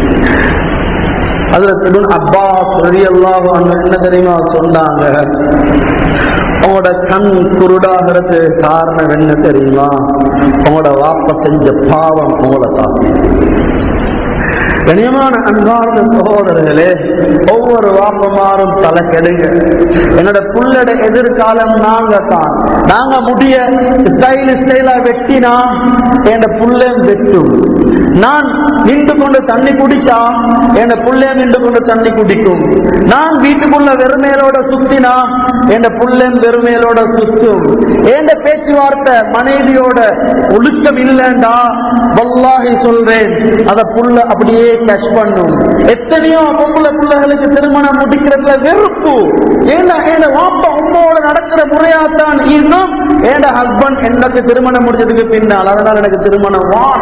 அதுல இப்னு அப்பாஸ் ரலியல்லாஹு அன்ஹு என்ன தெரியுமா சொன்னாங்க உங்களோட கண் குருடாகிறது காரணம் என்ன தெரியுமா உங்களோட வாப்ப செஞ்ச பாவம் உங்களை தாக்கி கனியமான அன்பார்ந்த சகோதரர்களே ஒவ்வொரு வாப்பமாரும் தலை கெடுங்க என்னோட புள்ளட எதிர்காலம் நாங்க தான் நாங்க முடிய ஸ்டைல் ஸ்டைலா வெட்டினா என் புள்ளம் வெட்டும் நான் நின்று கொண்டு தண்ணி குடிச்சா என் புள்ளை நின்று கொண்டு தண்ணி குடிக்கும் நான் வீட்டுக்குள்ள வெறுமையிலோட சுத்தினா என் புள்ளன் வெறுமையிலோட சுத்தும் என் பேச்சுவார்த்தை மனைவியோட ஒழுக்கம் இல்லைண்டா வல்லாஹி சொல்றேன் அத புள்ள அப்படியே கேஷ் பண்ணும் எத்தனையோ பொம்பளை பிள்ளைகளுக்கு திருமணம் முடிக்கிறதுல வெறுப்பு ஏன்னா ஏன் வாப்பா உம்மோட நடக்கிற முறையாத்தான் இன்னும் ஏன் ஹஸ்பண்ட் எனக்கு திருமணம் முடிஞ்சதுக்கு பின்னால் அதனால எனக்கு திருமணம் வான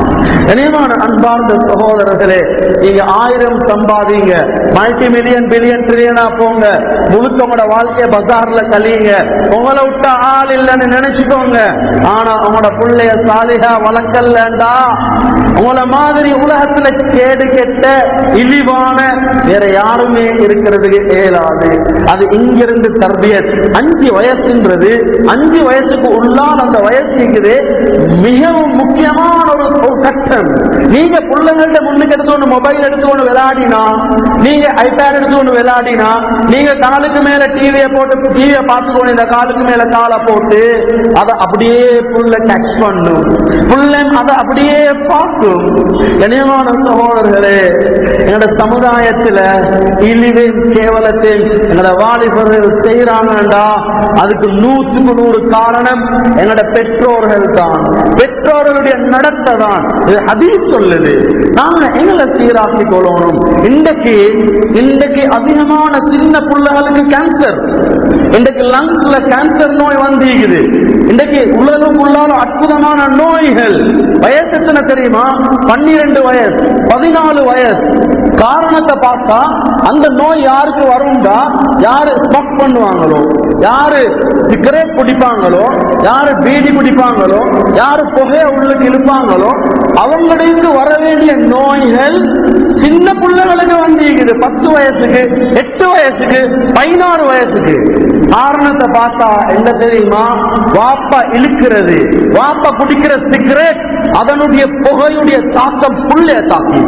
கனியமான அன்பார்ந்த சகோதரர்களே நீங்க ஆயிரம் சம்பாதிங்க மல்டி மில்லியன் பில்லியன் ட்ரில்லியனா போங்க முழுக்க உங்களோட வாழ்க்கைய பஜார்ல கழியுங்க உங்களை விட்ட ஆள் இல்லைன்னு நினைச்சுக்கோங்க ஆனா உங்களோட பிள்ளைய சாலிகா வளர்க்கலண்டா உங்களை மாதிரி உலகத்துல கேடு கெட்ட இழிவான வேற யாருமே இருக்கிறதுக்கு இயலாது அது இங்கிருந்து தர்பியத் அஞ்சு வயசுன்றது அஞ்சு வயசுக்கு உள்ளால் அந்த வயசு இருக்குது மிகவும் முக்கியமான ஒரு ஒரு கட்டம் நீங்க பிள்ளைங்கள்ட்ட முன்னுக்கு எடுத்து ஒன்று மொபைல் எடுத்து ஒன்று விளையாடினா நீங்க ஐபேட் எடுத்து ஒன்று விளையாடினா நீங்க காலுக்கு மேல டிவியை போட்டு டிவியை பார்த்துக்கணும் இந்த காலுக்கு மேல காலை போட்டு அதை அப்படியே புள்ள டச் பண்ணும் புள்ள அதை அப்படியே பார்க்கும் கனியமான சகோதரர்களே எங்களோட சமுதாயத்துல இழிவின் கேவலத்தில் எங்களோட வாலிபர்கள் செய்யறாங்கடா அதுக்கு நூற்றுக்கு நூறு காரணம் எங்களோட பெற்றோர்கள் தான் பெற்றோர்களுடைய நடத்தை தான் இது ஹதீஸ் சொல்லுது நாங்க எங்களை சீராக்கி கொள்ளணும் இன்றைக்கு இன்றைக்கு அதிகமான சின்ன பிள்ளைகளுக்கு கேன்சர் இன்றைக்கு லங்ஸ்ல கேன்சர் நோய் வந்திருக்குது இன்றைக்கு உலகம் உள்ளாலும் அற்புதமான நோய்கள் வயசு எத்தனை தெரியுமா பன்னிரண்டு வயசு பதினாலு வயசு காரணத்தை பார்த்தா அந்த நோய் யாருக்கு வரும்டா யாரு ஸ்மோக் பண்ணுவாங்களோ யாரு சிகரெட் குடிப்பாங்களோ யாரு பீடி குடிப்பாங்களோ யாரு புகைய உள்ளுக்கு இழுப்பாங்களோ அவங்களுக்கு வர வேண்டிய நோய்கள் சின்ன பிள்ளைகளுக்கு வந்திருக்குது பத்து வயசுக்கு எட்டு வயசுக்கு பதினாறு வயசுக்கு காரணத்தை பார்த்தா என்ன தெரியுமா வாப்பா இழுக்கிறது வாப்பா குடிக்கிற சிகரெட் அதனுடைய புகையுடைய தாக்கம் புள்ளைய தாக்கி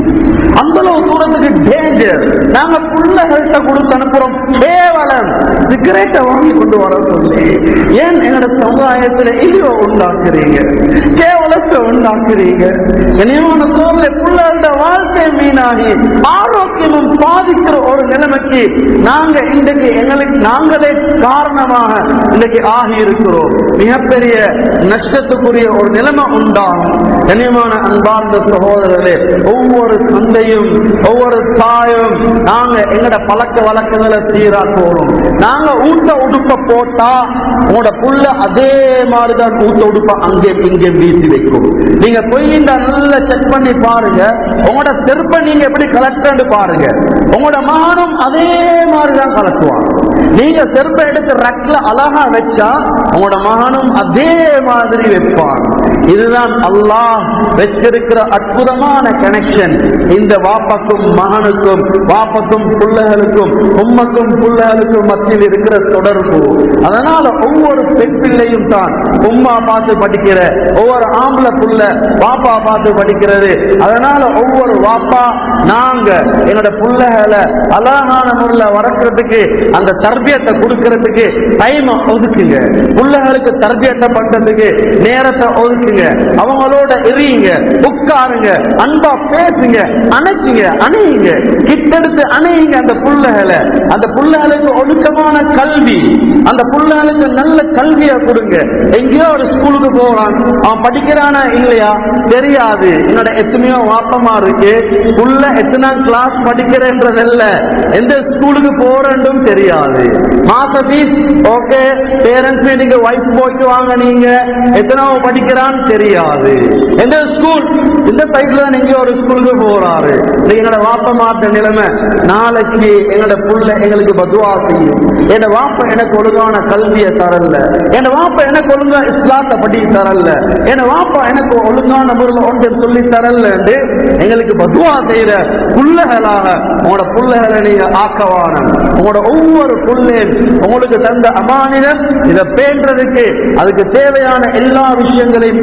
அந்த அளவு தூரத்துக்கு டேஞ்சர் நாங்க பிள்ளைகள்கிட்ட கொடுத்து அனுப்புறோம் கேவலம் சிகரெட்டை வாங்கி கொண்டு வர சொல்லி ஏன் எங்களோட சமுதாயத்துல இழிவை உண்டாக்குறீங்க கேவலத்தை உண்டாக்குறீங்க இனிமான சோழ பிள்ளைகளோட வாழ்க்கை மீனாகி ஆரோக்கியமும் பாதிக்கிற ஒரு நிலைமைக்கு நாங்க இன்றைக்கு எங்களுக்கு நாங்களே காரணமாக இன்றைக்கு ஆகி இருக்கிறோம் மிகப்பெரிய நஷ்டத்துக்குரிய ஒரு நிலைமை உண்டாகும் கனியமான அன்பார்ந்த சகோதரர்களே ஒவ்வொரு தந்தையும் ஒவ்வொரு தாயும் நாங்க எங்கட பழக்க வழக்கங்களை சீராக்கணும் நாங்க ஊட்ட உடுப்ப போட்டா உங்களோட புள்ள அதே மாதிரிதான் ஊட்ட உடுப்ப அங்கே இங்கே வீசி வைக்கும் நீங்க பொய்யின்ற நல்லா செக் பண்ணி பாருங்க உங்களோட செருப்பை நீங்க எப்படி கலெக்டர்னு பாருங்க உங்களோட மகனும் அதே மாதிரிதான் கலக்குவான் நீங்க செருப்பை எடுத்து ரக்ல அழகா வச்சா உங்களோட மகனும் அதே மாதிரி வைப்பான் இதுதான் அல்லாஹ் வச்சிருக்கிற அற்புதமான கனெக்ஷன் இந்த வாப்பாக்கும் மகனுக்கும் வாப்பக்கும் பிள்ளைகளுக்கும் உம்மக்கும் பிள்ளைகளுக்கும் மத்தியில் இருக்கிற தொடர்பு அதனால ஒவ்வொரு பெண் பிள்ளையும் தான் உம்மா பார்த்து படிக்கிற ஒவ்வொரு ஆம்பளை புள்ள வாப்பா பார்த்து படிக்கிறது அதனால ஒவ்வொரு வாப்பா நாங்க என்னோட பிள்ளைகளை அழகான முறையில் வளர்க்கறதுக்கு அந்த தர்பியத்தை கொடுக்கறதுக்கு டைம் ஒதுக்குங்க பிள்ளைகளுக்கு தர்பியத்தை பண்றதுக்கு நேரத்தை ஒதுக்குங்க அவங்களோட எரியுங்க உட்காருங்க அன்பா பேசுங்க அணைக்குங்க அணையுங்க கிட்டெடுத்து அணையுங்க அந்த புள்ளைகளை அந்த புள்ளைகளுக்கு ஒழுக்கமான கல்வி அந்த புள்ளைகளுக்கு நல்ல கல்வியை கொடுங்க எங்கேயோ ஒரு ஸ்கூலுக்கு போறான் அவன் படிக்கிறானா இல்லையா தெரியாது என்னோட எத்தனையோ வாப்பமா இருக்கு புள்ள எத்தனை கிளாஸ் படிக்கிறேன்றதல்ல எந்த ஸ்கூலுக்கு போறேன்னும் தெரியாது மாச fees okay parents meeting wife போயிட்டு வாங்க நீங்க எத்தனாவது படிக்கிறான்னு தெரியாது எந்த ஸ்கூல் இந்த சைட்ல தான் எங்கேயோ ஒரு ஸ்கூலுக்கு போறாரு இது எங்களோட வாப்ப மாத்த நிலைமை நாளைக்கு எங்களோட புள்ள எங்களுக்கு பதுவா செய்யும் என் வாப்ப எனக்கு ஒழுங்கான கல்வியை தரல என் வாப்ப எனக்கு ஒழுங்கா இஸ்லாத்தை படி தரல என் வாப்பா எனக்கு ஒழுங்கான முறையில் ஒன்று சொல்லி தரல எங்களுக்கு பதுவா செய்யற புள்ளைகளாக உங்களோட புள்ளைகளை நீங்க ஆக்கவானம் உங்களோட ஒவ்வொரு புள்ளையும் உங்களுக்கு தந்த அமானிதம் இதை பேன்றதுக்கு அதுக்கு தேவையான எல்லா விஷயங்களையும்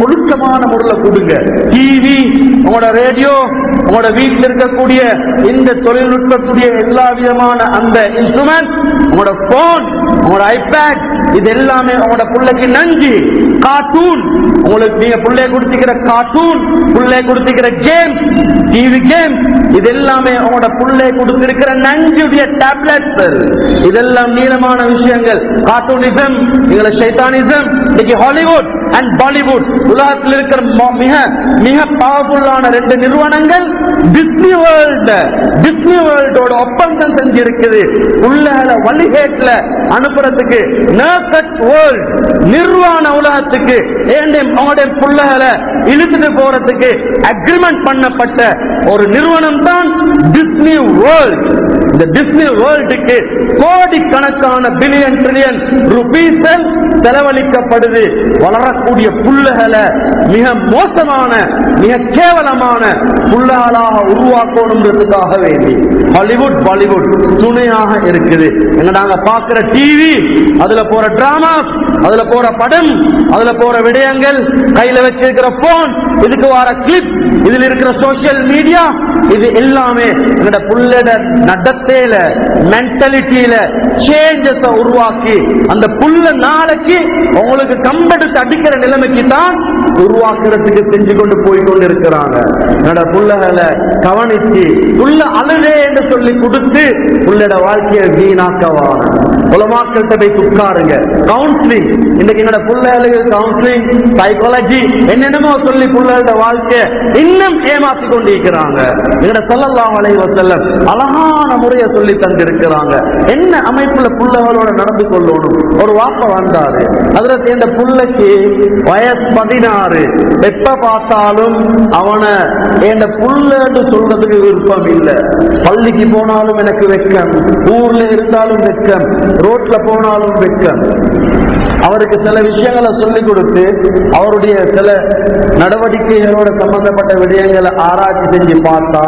ஒழுக்கமான முறையில் கொடுங்க டிவி உங்களோட ரேடியோ உங்களோட வீட்டில் இருக்கக்கூடிய இந்த தொழில்நுட்பத்துடைய எல்லா விதமான அந்த இன்ஸ்ட்ருமெண்ட் உங்களோட போன் உங்களோட ஐபேட் இது எல்லாமே உங்களோட பிள்ளைக்கு நஞ்சு கார்ட்டூன் உங்களுக்கு நீங்க பிள்ளைய கொடுத்துக்கிற கார்ட்டூன் பிள்ளைய கொடுத்துக்கிற கேம் டிவி கேம் இது எல்லாமே உங்களோட பிள்ளை கொடுத்திருக்கிற நஞ்சுடைய டேப்லெட் இதெல்லாம் நீளமான விஷயங்கள் கார்ட்டூனிசம் இதுல ஷைத்தானிசம் இன்னைக்கு ஹாலிவுட் அண்ட் பாலிவுட் உலகத்தில் இருக்கிற மொ- மிக மிக பவர்ஃபுல்லான ரெண்டு நிறுவனங்கள் டிஸ்னி வேர்ல்ட் டிஸ்னி வேர்ல்டோட ஒப்பந்தம் செஞ்சிருக்குது உள்ளால வழிகேட்டுல அனுப்புறதுக்கு நர்கட் வேர்ல்ட் நிர்வாண உலகத்துக்கு ஏண்டே அவங்களுடைய புள்ளகளை இழுத்துட்டு போறதுக்கு அக்ரிமெண்ட் பண்ணப்பட்ட ஒரு நிறுவனம் தான் டிஸ்னி வேர்ல்ட் இந்த டிஸ்னி வேர்ல்டுக்கு கோடிக்கணக்கான பில்லியன் ட்ரில்லியன் ருபீஸ் செலவழிக்கப்படுது வளரக்கூடிய புள்ளைகளை மிக மோசமான மிக கேவலமான புள்ளகளாக உருவாக்கணுன்றதுக்காக வேண்டி ஹாலிவுட் பாலிவுட் துணையாக இருக்குது எங்க நாங்க பார்க்கிற டிவி அதுல போற டிராமா அதுல போற படம் அதுல போற விடயங்கள் கையில வச்சிருக்கிற போன் இதுக்கு வர கிளிப் இதுல இருக்கிற சோசியல் மீடியா இது எல்லாமே எங்களோட புள்ளட நடத்தையில மென்டாலிட்டியில சேஞ்சஸ் உருவாக்கி அந்த புள்ள நாளைக்கு உங்களுக்கு கம்பெடுத்து அடிக்கிற நிலைமைக்கு தான் உருவாக்குறதுக்கு செஞ்சு கொண்டு போய் கொண்டு இருக்கிறாங்க என்னோட புள்ளகளை கவனிச்சு புள்ள அழுதே என்று சொல்லி கொடுத்து புள்ளட வாழ்க்கையை வீணாக்கவான உலமாக்கள்கிட்ட போய் உட்காருங்க கவுன்சிலிங் இன்னைக்கு என்னோட பிள்ளைகளுக்கு கவுன்சிலிங் சைக்காலஜி என்னென்னமோ சொல்லி பிள்ளைகளோட வாழ்க்கை இன்னும் ஏமாத்தி கொண்டிருக்கிறாங்க எங்கட சொல்லலாம் அலைவ செல்லம் அழகான முறையை சொல்லி தந்திருக்கிறாங்க என்ன அமைப்புல புள்ளகளோட நடந்து கொள்ளணும் ஒரு வாப்ப வந்தாரு அதுல இந்த புள்ளைக்கு வயசு பதினாறு எப்ப பார்த்தாலும் அவனை என் புள்ளன்னு சொல்றதுக்கு விருப்பம் இல்லை பள்ளிக்கு போனாலும் எனக்கு வெக்கம் ஊர்ல இருந்தாலும் வெக்கம் ரோட்ல போனாலும் வெக்கம் அவருக்கு சில விஷயங்களை சொல்லிக் கொடுத்து அவருடைய சில நடவடிக்கைகளோட சம்பந்தப்பட்ட விடயங்களை ஆராய்ச்சி செஞ்சு பார்த்தா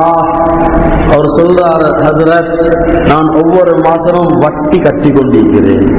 அவர் சொல்றாரு ஹசரத் நான் ஒவ்வொரு மாசமும் வட்டி கட்டி கொண்டிருக்கிறேன்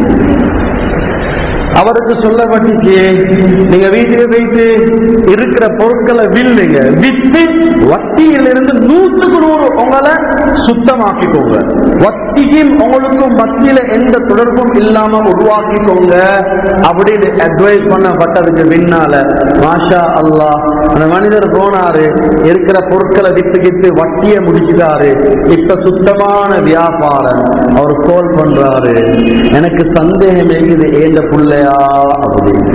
அவருக்கு சொல்லப்பட்டுச்சு நீங்க வீட்டுக்கு போயிட்டு இருக்கிற பொருட்களை வில்லுங்க வித்து வட்டியிலிருந்து நூற்றுக்கு நூறு உங்களை சுத்தமாக்கிக்கோங்க வட்டிக்கும் உங்களுக்கும் மத்தியில எந்த தொடர்பும் இல்லாம உருவாக்கிக்கோங்க அப்படின்னு அட்வைஸ் பண்ணப்பட்டதுக்கு பின்னால மாஷா அல்லாஹ் அந்த மனிதர் போனாரு இருக்கிற பொருட்களை வித்துக்கிட்டு வட்டியை முடிச்சுட்டாரு இப்ப சுத்தமான வியாபாரம் அவர் கோல் பண்றாரு எனக்கு சந்தேகம் இருக்குது ஏந்த புள்ளையா அப்படின்னு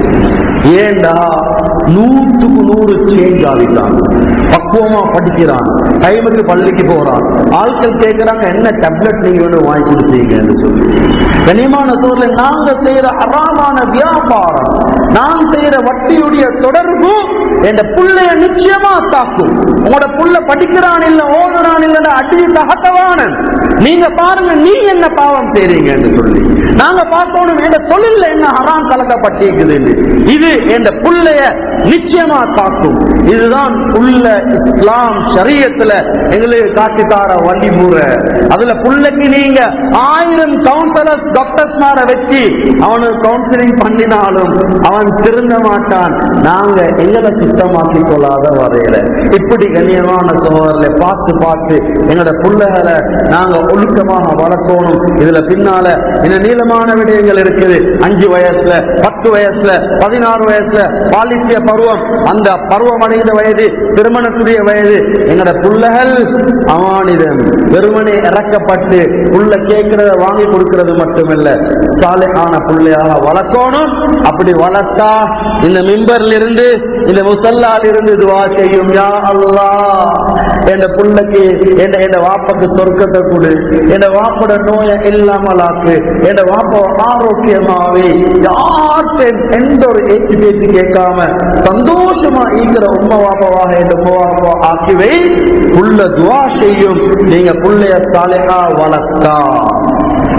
ஏண்டா நூற்றுக்கு நூறு சேஞ்ச் ஆகிட்டான் பக்குவமா படிக்கிறான் டைமுக்கு பள்ளிக்கு போறான் ஆட்கள் கேட்கிறாங்க என்ன டேப்லெட் நீங்க வந்து வாங்கி கொடுத்தீங்கன்னு சொல்லி கனிமான சூழல நாங்க செய்யற அறாமான வியாபாரம் நான் செய்யற வட்டியுடைய தொடர்பு என் புள்ளைய நிச்சயமா தாக்கும் உங்களோட புள்ள படிக்கிறான் இல்ல ஓதுறான் இல்ல அடி தகத்தவானன் நீங்க பாருங்க நீ என்ன பாவம் செய்றீங்கன்னு சொல்லி நாங்க பார்க்கணும் என் தொழில்ல என்ன ஹராம் கலக்கப்பட்டிருக்குது இது என் புள்ளைய நிச்சயமா தாக்கும் இதுதான் உள்ள இஸ்லாம் ஷரியத்துல எங்களுக்கு காட்டித்தார வழிமுறை அதுல புள்ளைக்கு நீங்க ஆயிரம் கவுன்சிலர்ஸ் டாக்டர்ஸ் மார வச்சு அவனுக்கு கவுன்சிலிங் பண்ணினாலும் அவன் திருந்த மாட்டான் நாங்க எங்களை சுத்தமாக்கி கொள்ளாத வரையில இப்படி கண்ணியமான சோழர்களை பார்த்து பார்த்து எங்களோட புள்ளைகளை நாங்க ஒழுக்கமாக வளர்க்கணும் இதுல பின்னால என்ன நீளமான விடயங்கள் இருக்குது அஞ்சு வயசுல பத்து வயசுல பதினாறு வயசுல பாலிசிய பருவம் அந்த பருவம் அடைந்த வயது திருமணத்துடைய வயது எங்களோட புள்ளைகள் அமானிதம் வெறுமனே இறக்கப்பட்டு புள்ள கேட்கிறத வாங்கி கொடுக்கிறது மட்டுமல்ல சாலையான புள்ளையாக வளர்க்கணும் அப்படி வளர்த்தா இந்த மிம்பர்ல இருந்து இந்த முசல்லால் இருந்து துவா செய்யும் யா அல்லாஹ் என் புள்ளைக்கு என் என் வாப்பக்கு சொர்க்கத்தை கொடு என் வாப்போட நோயை இல்லாமலாக்கு என் வாப்ப ஆரோக்கியமாவே யார்கிட்ட எந்த ஒரு ஏச்சு பேச்சு கேட்காம சந்தோஷமா ஈக்கிற உண்மை வாப்பவாக என் உண்மை வாப்பா ஆக்கிவை புள்ள துவா செய்யும் நீங்க புள்ளைய சாலையா வளர்த்தா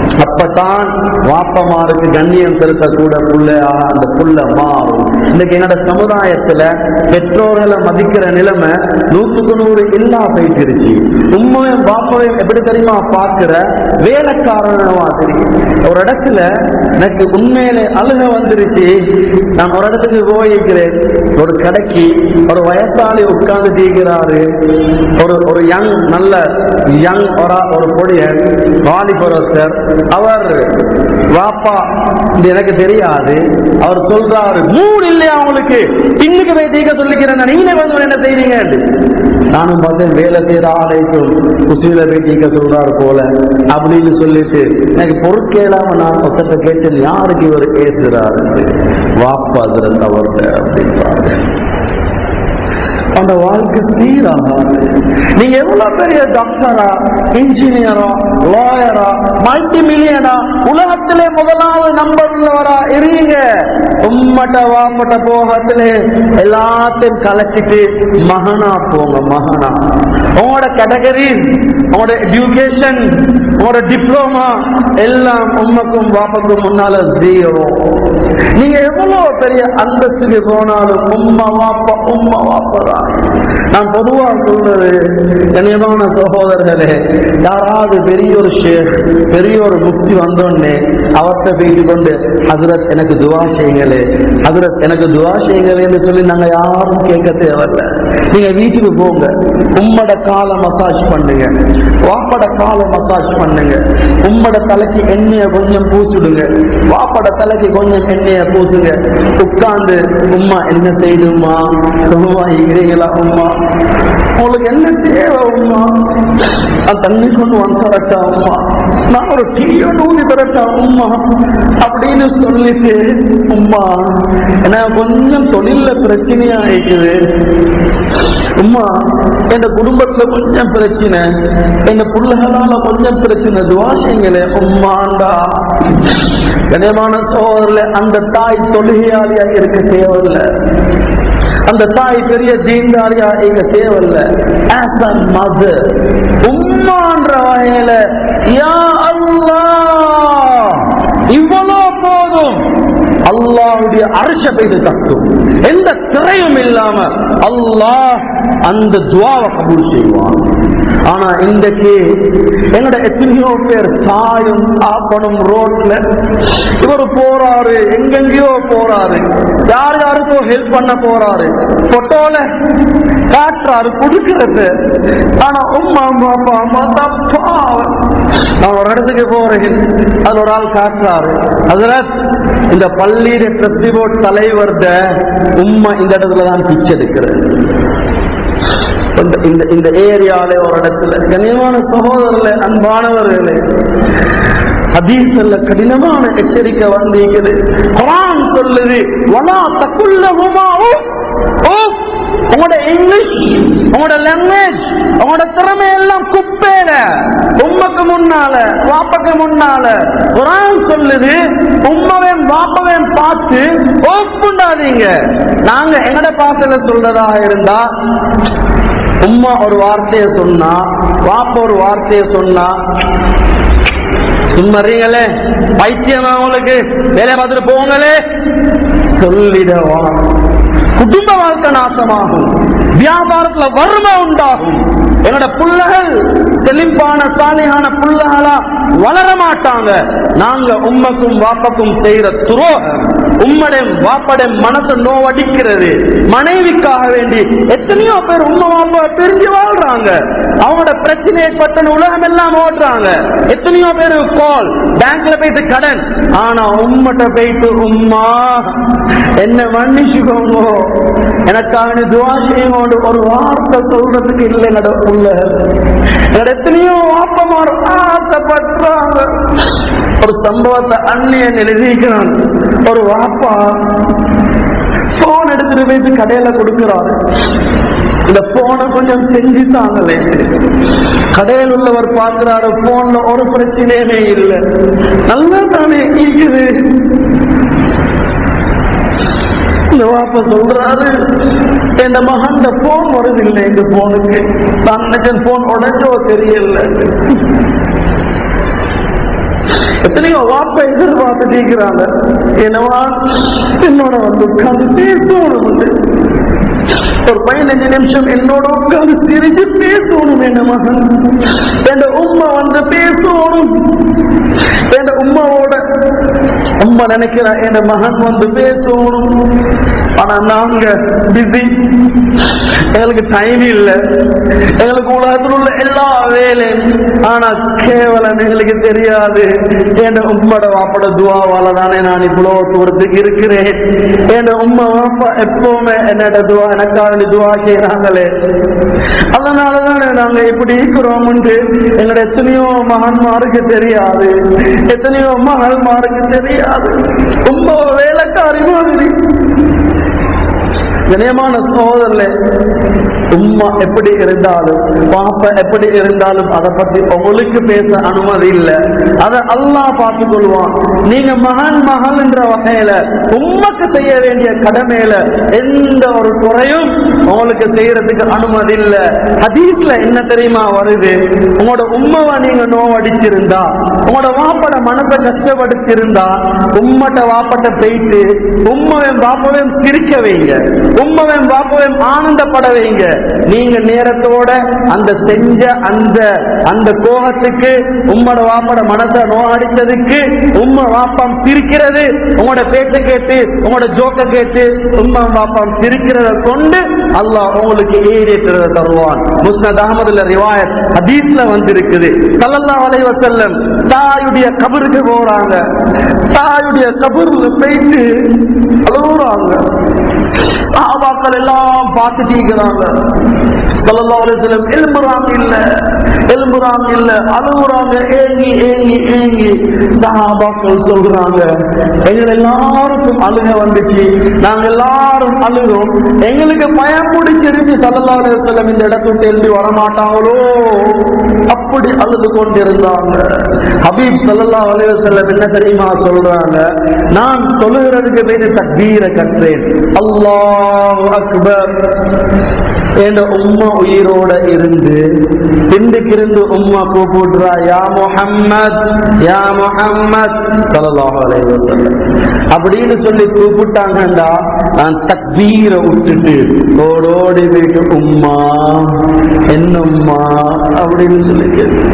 அப்பதான் வாப்பமாருக்கு கண்ணியம் செலுத்தக்கூட புள்ளையா அந்த புள்ள மாறும் இன்னைக்கு என்னோட சமுதாயத்துல பெற்றோர்களை மதிக்கிற நிலைமை நூற்றுக்கு நூறு இல்லா போயிட்டுருச்சு உண்மையும் பாப்பாவையும் எப்படி தெரியுமா பார்க்கிற வேலைக்காரனவா தெரியும் ஒரு இடத்துல எனக்கு உண்மையிலே அழுக வந்துருச்சு நான் ஒரு இடத்துக்கு போயிருக்கிறேன் ஒரு கடைக்கு ஒரு வயசாளி உட்கார்ந்து தீக்கிறாரு ஒரு ஒரு யங் நல்ல யங் ஒரு பொடியன் வாலிபர் ஒருத்தர் அவர் வாப்பா இது எனக்கு தெரியாது அவர் சொல்றாரு மூணு இல்லையா அவங்களுக்கு இன்னைக்கு போய் தீக்க சொல்லிக்கிறேன் நீங்களே வந்து என்ன செய்றீங்க நானும் பார்த்தேன் வேலை செய்யற ஆலைக்கும் குசியில போய் தீக்க சொல்றாரு போல அப்படின்னு சொல்லிட்டு எனக்கு பொருட்கேளாம நான் பக்கத்தை கேட்டேன் யாருக்கு இவர் பேசுறாரு வாப்பா அதுல தவறு அப்படின்றாரு அந்த வாழ்க்கை சீராகாது நீங்க எவ்வளவு பெரிய டாக்டரா இன்ஜினியரா லாயரா மல்டி மில்லியனா உலகத்திலே முதலாவது நம்பர் உள்ளவரா இருங்க உம்மட்ட வாப்பட்ட போகத்திலே எல்லாத்தையும் கலச்சிட்டு மகனா போங்க மகனா உங்களோட கேட்டகரி உங்களோட எஜுகேஷன் உங்களோட டிப்ளமா எல்லாம் உம்மக்கும் வாப்பக்கும் முன்னால ஜீரோ நீங்க எவ்வளவு பெரிய அந்தஸ்துக்கு போனாலும் உம்மா வாப்பா உம்மா வாப்பதான் நான் பொதுவா சொல்றது கண்ணியமான சகோதரர்களே யாராவது பெரிய ஒரு ஷேக் பெரிய ஒரு முக்தி வந்தோடனே அவர்கிட்ட போயிட்டு கொண்டு ஹசரத் எனக்கு துவா செய்யுங்களே ஹசரத் எனக்கு துவா செய்யுங்களேன்னு சொல்லி நாங்க யாரும் கேட்க தேவையில்ல நீங்க வீட்டுக்கு போங்க உம்மட காலை மசாஜ் பண்ணுங்க வாப்பட காலை மசாஜ் பண்ணுங்க உம்மட தலைக்கு எண்ணெய கொஞ்சம் பூசிடுங்க வாப்பட தலைக்கு கொஞ்சம் எண்ணெய பூசுங்க உட்கார்ந்து உம்மா என்ன செய்யுமா சுகமா இருக்கிறீங்களா உம்மா உங்களுக்கு என்ன தேவை உம்மா நான் தண்ணி கொண்டு வந்து தரட்டா உம்மா நான் ஒரு டீயோ நூறி தரட்டா உம்மா அப்படின்னு சொல்லிட்டு உம்மா எனக்கு கொஞ்சம் தொழில பிரச்சனையா இருக்குது உம்மா என் குடும்பத்துல கொஞ்சம் பிரச்சனை என் பிள்ளைகளால கொஞ்சம் பிரச்சனை துவாசங்களே உம்மாண்டா கனியமான சோதரில் அந்த தாய் தொழுகையாளியா இருக்க தேவையில்லை அந்த தாய் பெரிய தீண்டாரியா இங்க தேவையில்ல ஆஸ் அ மதர் உம்மான்ற வகையில யா அல்லாஹ் இவ்வளோ போதும் அல்லாஹுடைய அரச பெய்து தட்டும் எந்த திரையும் இல்லாம அல்லாஹ் அந்த துவாவை கபூல் செய்வான் ஆனா இன்றைக்கு எங்கட எத்தனையோ பேர் தாயும் ஆப்பனும் ரோட்ல இவர் போறாரு எங்கெங்கயோ போறாரு யார் யாருக்கோ ஹெல்ப் பண்ண போறாரு போட்டோல காட்டுறாரு கொடுக்கிறது ஆனா உம்மா அம்மா அப்பா அம்மா தப்பா நான் ஒரு இடத்துக்கு போறேன் அது ஒரு ஆள் காட்டுறாரு அதுல இந்த பள்ளியில ட்ரஸ்டி போர்ட் தலைவர்த உம்மா இந்த இடத்துல தான் பிச்சை எடுக்கிறது இந்த- இந்த இந்த ஏரியால ஒரு இடத்துல கண்ணியமான சகோதரர்களே அன்பானவர்களே ஹதீஸ்ல கடினமான எச்சரிக்கை வந்திருக்குது குரான் சொல்லுது வலா தக்குல்லஹுமா உஃப், உஃப். உங்களோட இங்கிலீஷ் உங்களோட லாங்குவேஜ் உங்களோட திறமை எல்லாம் குப்பையில உம்மக்கு முன்னால வாப்பக்கு முன்னால குரான் சொல்லுது உம்மவையும் வாப்பவையும் பார்த்து ஒப்புண்டாதீங்க நாங்க எங்கட பாசல சொல்றதா இருந்தா உம்மா ஒரு வார்த்தையை சொன்னா வாப்ப ஒரு வார்த்தையை சொன்னா சும்மறீங்களே பைத்தியமா உங்களுக்கு வேலையை பார்த்துட்டு போங்களே சொல்லிடவா குடும்ப வாழ்க்கை நாசமாகும் வியாபாரத்துல வறுமை உண்டாகும் என்னோட புள்ளகள் செழிப்பான சாலையான புள்ளகளா வளர மாட்டாங்க நாங்க உம்மக்கும் வாப்பக்கும் செய்யற துரோகம் உம்மடைய வாப்படைய மனசை நோவடிக்கிறது மனைவிக்காக வேண்டி எத்தனையோ பேர் உம்ம வாப்பா பிரிஞ்சு வாழ்றாங்க அவங்களோட பிரச்சனை ஏற்பட்ட உலகம் எல்லாம் ஓடுறாங்க எத்தனையோ பேர் கால் பேங்க்ல போயிட்டு கடன் ஆனா உம்மட்ட போயிட்டு உம்மா என்ன மன்னிச்சுக்கோங்க எனக்காக துவா செய்யுங்க ஒரு வார்த்தை சொல்றதுக்கு இல்லை என்னோட உள்ள என்னோட எத்தனையோ வாப்பமார் ஆசைப்படுறாங்க ஒரு சம்பவத்தை அண்ணியன் எழுதிக்கிறான் ஒரு வாப்பா போன் எடுத்துட்டு போயிட்டு கடையில கொடுக்கிறாரு இந்த போனை கொஞ்சம் செஞ்சு தாங்களே கடையில் உள்ளவர் பார்க்கிறாரு போன்ல ஒரு பிரச்சனையுமே இல்லை நல்லா தானே இருக்குது இந்த வாப்ப சொல்றாரு என் மகன் போன் வருதில்லை எங்க போனுக்கு நான் நினைச்சேன் போன் உடஞ்சோ தெரியல எத்தனையோ வாப்ப எதிர்பார்த்து நீக்கிறாங்க என்னவா என்னோட வந்து உட்கார்ந்து பேசணும் வந்து ஒரு பதினஞ்சு நிமிஷம் என்னோட உட்கார்ந்து சிரிச்சு பேசணும் என்ன மகன் என் உம்மா வந்து பேசணும் என் உம்மாவோட உம்மா நினைக்கிறா என் மகன் வந்து பேசணும் ஆனா நாங்க பிஸி எங்களுக்கு டைம் இல்ல எங்களுக்கு உலகத்தில் உள்ள எல்லா வேலையும் ஆனா கேவலம் எங்களுக்கு தெரியாது என் உம்மோட வாப்பட துவாவால தானே நான் இவ்வளவு தூரத்துக்கு இருக்கிறேன் என் உம்மா வாப்பா எப்பவுமே என்னோட துவா எனக்காக துவா செய்யறாங்களே அதனாலதானே நாங்க இப்படி இருக்கிறோம் எங்களோட எத்தனையோ மகன்மாருக்கு தெரியாது எத்தனையோ மகள்மாருக்கு தெரியாது ரொம்ப வேலைக்காரி மாதிரி கணியமான சகோதரர்களே உம்மா எப்படி இருந்தாலும் பாப்பா எப்படி இருந்தாலும் அதை பத்தி உங்களுக்கு பேச அனுமதி இல்லை அதை அல்லாஹ் பார்த்துக் கொள்வான் நீங்க மகன் மகள் என்ற வகையில உம்மக்கு செய்ய வேண்டிய கடமையில எந்த ஒரு குறையும் உங்களுக்கு செய்யறதுக்கு அனுமதி இல்லை ஹதீஸ்ல என்ன தெரியுமா வருது உங்களோட உம்மாவை நீங்க நோவடிச்சிருந்தா உங்களோட வாப்பட மனத்தை கஷ்டப்படுத்திருந்தா உம்மட்ட வாப்பட்ட போயிட்டு உம்மவையும் பாப்பவையும் சிரிக்க வைங்க உம்மவையும் பாப்பவையும் ஆனந்தப்பட வைங்க நீங்க நேரத்தோட அந்த செஞ்ச அந்த அந்த கோபத்துக்கு உம்மோட வாப்பட மனசை நோயடிச்சதுக்கு உம்ம வாப்பாம் சிரிக்கிறது உங்களோட பேச்ச கேட்டு உங்களோட ஜோக்க கேட்டு உம்ம வாப்பாம் சிரிக்கிறத கொண்டு அல்லாஹ் உங்களுக்கு ஈடேற்றத தருவான் முஸ்னத் அகமதுல ரிவாயத் ஹதீஸ்ல வந்திருக்குது ஸல்லல்லாஹு அலைஹி வஸல்லம் தாயுடைய கபருக்கு போறாங்க தாயுடைய கபருக்கு போயிட்டு அழுகுறாங்க சஹாபாக்கள் எல்லாம் பார்த்துட்டு இருக்கிறாங்க ஸல்லல்லாஹு அலைஹி வஸல்லம் எழும்புறாங்க இல்ல எழும்புறாங்க இல்ல அழுகுறாங்க ஏங்கி ஏங்கி ஏங்கி சஹாபாக்கள் சொல்றாங்க எங்க எல்லாருக்கும் அழுக வந்துச்சு நாங்க எல்லாரும் அழுகிறோம் எங்களுக்கு பயம் பிடிச்சிருச்சு ஸல்லல்லாஹு அலைஹி வஸல்லம் இந்த இடத்தை விட்டு எழுதி வரமாட்டாங்களோ அப்படி அழுது கொண்டிருந்தாங்க ஹபீப் ஸல்லல்லாஹு அலைஹி வஸல்லம் என்ன தெரியுமா சொல்றாங்க நான் தொழுகிறதுக்கு மீது தக்பீரை கற்றேன் அல்லாஹ் அக்பர் என் உம்மா உயிரோட இருந்து பின்னுக்கு இருந்து உம்மா கூப்பிடுறா யா முஹம்மத் யா முஹம்மத் ஸல்லல்லாஹு அலைஹி வஸல்லம் அப்படின்னு சொல்லி கூப்பிட்டாங்கடா நான் தக்பீரை விட்டுட்டு ஓடோடி போயிட்டு உம்மா என்னம்மா அப்படின்னு சொல்லி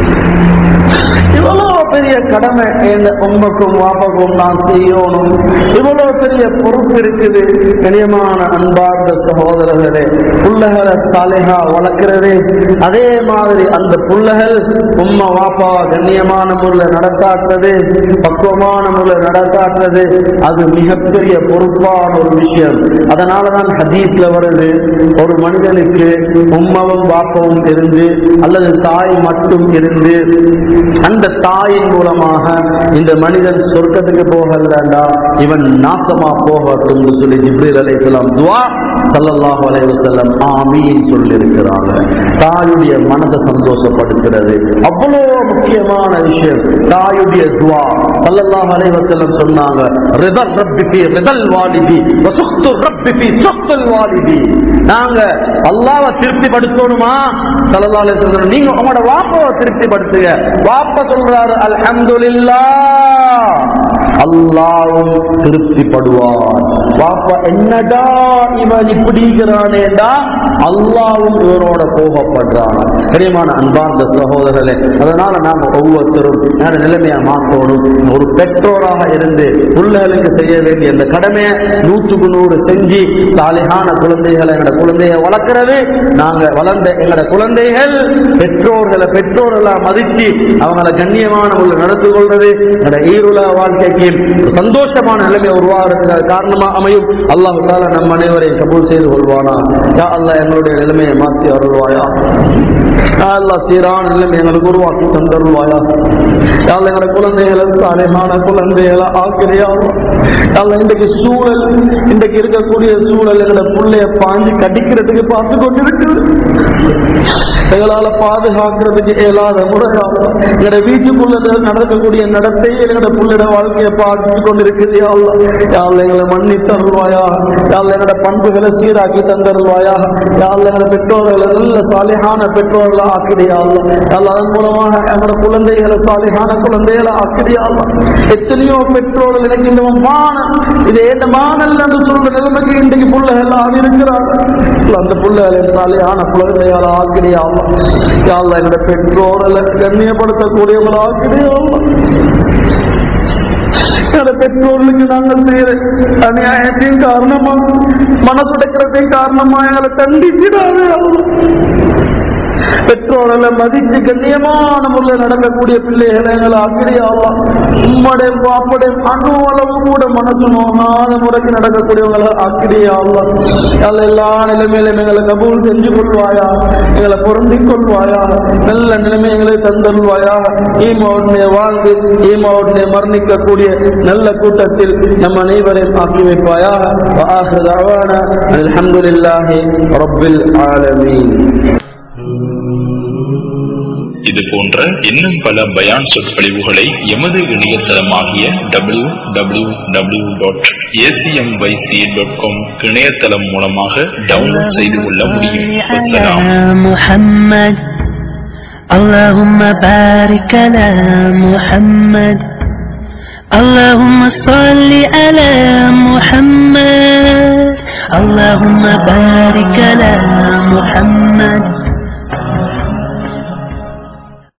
இவ்வளவு பெரிய கடமை எங்க உம்மக்கும் வாப்பக்கும் நான் செய்யணும் இவ்வளவு பெரிய பொறுப்பு இருக்குது கனியமான அன்பார்ந்த சகோதரர்களே புள்ளகளை சாலைகா வளர்க்கிறது அதே மாதிரி அந்த புள்ளகள் உம்மா வாப்பாவா கண்ணியமான முறையில் நடத்தாட்டுறது பக்குவமான முறையில் நடத்தாட்டுறது அது மிகப்பெரிய பொறுப்பான ஒரு விஷயம் அதனாலதான் ஹதீஸ்ல வருது ஒரு மனிதனுக்கு உம்மாவும் வாப்பாவும் இருந்து அல்லது தாய் மட்டும் இருந்து அந்த தாயின் மூலமாக இந்த மனிதன் சொர்க்கத்துக்கு போகலண்டா இவன் நாசமா போகட்டும் சொல்லி ஜிப்ரீல் அலைஹிஸ்ஸலாம் துவா ஸல்லல்லாஹு அலைஹி வஸல்லம் ஆமீன் சொல்லி இருக்கிறாங்க தாயுடைய மனதை சந்தோஷப்படுத்துறது அவ்வளோ முக்கியமான விஷயம் தாயுடைய துவா ஸல்லல்லாஹு அலைஹி வஸல்லம் சொன்னாங்க ரிதல் ரப்பி ஃபீ ரிதல் வாலிதி வ சுக்து ரப்பி ஃபீ சுக்துல் வாலிதி நாங்க அல்லாஹ்வை திருப்திப்படுத்தணுமா ஸல்லல்லாஹு அலைஹி வஸல்லம் நீங்க உங்களோட வாப்பாவை திருப்திப்படுத்துங்க வாப்பா சொல்றாரு அல்ஹம்துலில்லாஹ் அல்லாவும் திருப்திப்படுவான் வாப்பா என்னடா இவன் இப்படிங்கிறானேடா அல்லாவும் இவரோட கோபப்படுறான் பெரியமான அன்பார்ந்த சகோதரர்களே அதனால நாம ஒவ்வொருத்தரும் நேர நிலைமையா மாற்றணும் ஒரு பெற்றோராக இருந்து பிள்ளைகளுக்கு செய்ய வேண்டிய அந்த கடமையை நூற்றுக்கு நூறு செஞ்சு சாலிகான குழந்தைகளை எங்களோட குழந்தைய வளர்க்கிறது நாங்க வளர்ந்த எங்களோட குழந்தைகள் பெற்றோர்களை பெற்றோர்களா மதிச்சு அவங்கள கண்ணியமான உள்ள நடந்து கொள்றது எங்களோட ஈருல வாழ்க்கைக்கு ஒரு சந்தோஷமான நிலைமை உருவாகிறதுக்கு காரணமா அமையும் அல்லாஹ் தாலா நம் அனைவரையும் கபூல் செய்து கொள்வானா யா அல்லாஹ் எங்களுடைய நிலைமையை மாற்றி அருள்வாயா யா அல்லாஹ் சீரான நிலைமை எங்களுக்கு உருவாக்கி தந்தருள்வாயா யா அல்லாஹ் எங்களோட குழந்தைகளுக்கு அழகான குழந்தைகளை ஆக்கிரியா யா அல்லாஹ் இன்றைக்கு சூழல் இன்றைக்கு இருக்கக்கூடிய சூழல் எங்களோட புள்ளைய பாஞ்சு கடிக்கிறதுக்கு பார்த்து கொண்டிருக்குது எங்களால பாதுகாக்கிறதுக்கு இயலாத முறையாக எங்களோட வீட்டுக்குள்ள நடக்கக்கூடிய நடத்தை எங்களோட புள்ளையோட வாழ்க்கையை பார்த்து கொண்டிருக்குது யா அல்லாஹ். யா அல்லாஹ் எங்களை மன்னித்து அருள்வாயா யா அல்லாஹ் எங்களோட பண்புகளை சீராக்கி தந்தருள்வாயா யா அல்லாஹ் எங்களோட பெற்றோர்களை நல்ல சாலிஹான பெற்றோர்களை ஆக்கிடியா அல்லாஹ் யா அல்லாஹ் அதன் மூலமாக எங்களோட குழந்தைகளை சாலிஹான குழந்தைகளை ஆக்கிடியா அல்லாஹ் எத்தனையோ பெற்றோர்கள் எனக்கு இந்த மானம் இது ஏந்த மானல் என்று சொல்ற நிலைமைக்கு இன்றைக்கு பிள்ளைகள் ஆகி இருக்கிறாங்க அந்த பிள்ளைகளை சாலிஹான குழந்தைகளை ஆக்கிடியா அல்லாஹ் யா அல்லாஹ் எங்களோட பெற்றோர்களை கண்ணியப்படுத்தக்கூடியவங்களை ஆக்கிடியா அல்லாஹ் என்னோட பெற்றோர்களுக்கு நாங்கள் செய்யற அநியாயத்தின் காரணமா மனசுடைக்கிறதின் காரணமா எங்களை தண்டிச்சிடாதே பெற்றோர்களை மதித்து கண்ணியமான முறையில் நடக்கக்கூடிய பிள்ளைகளை எங்களை ஆக்கிரியாவலாம் உம்மடைய பாப்படைய அணு அளவு கூட மனசு நோகாத முறைக்கு நடக்கக்கூடியவங்களை ஆக்கிரியாவலாம் எல்லா நிலைமையிலும் எங்களை கபூல் செஞ்சு கொள்வாயா எங்களை பொருந்திக் கொள்வாயா நல்ல நிலைமை எங்களை தந்தருள்வாயா ஈமாவுடைய வாழ்ந்து ஈமாவுடைய மரணிக்கக்கூடிய நல்ல கூட்டத்தில் நம் அனைவரையும் ஆக்கி வைப்பாயா وآخر دعوانا أن الحمد لله رب العالمين இது போன்ற இன்னும் பல பயான் சொற்பொழிவுகளை எமது இணையதளமாகிய W W W dot ACMYC dot com இணையதளம் மூலமாக டவுன்லோட் செய்து கொள்ள முடியும் வசலாம் على محمد اللهم بارك على محمد اللهم صل على محمد اللهم بارك على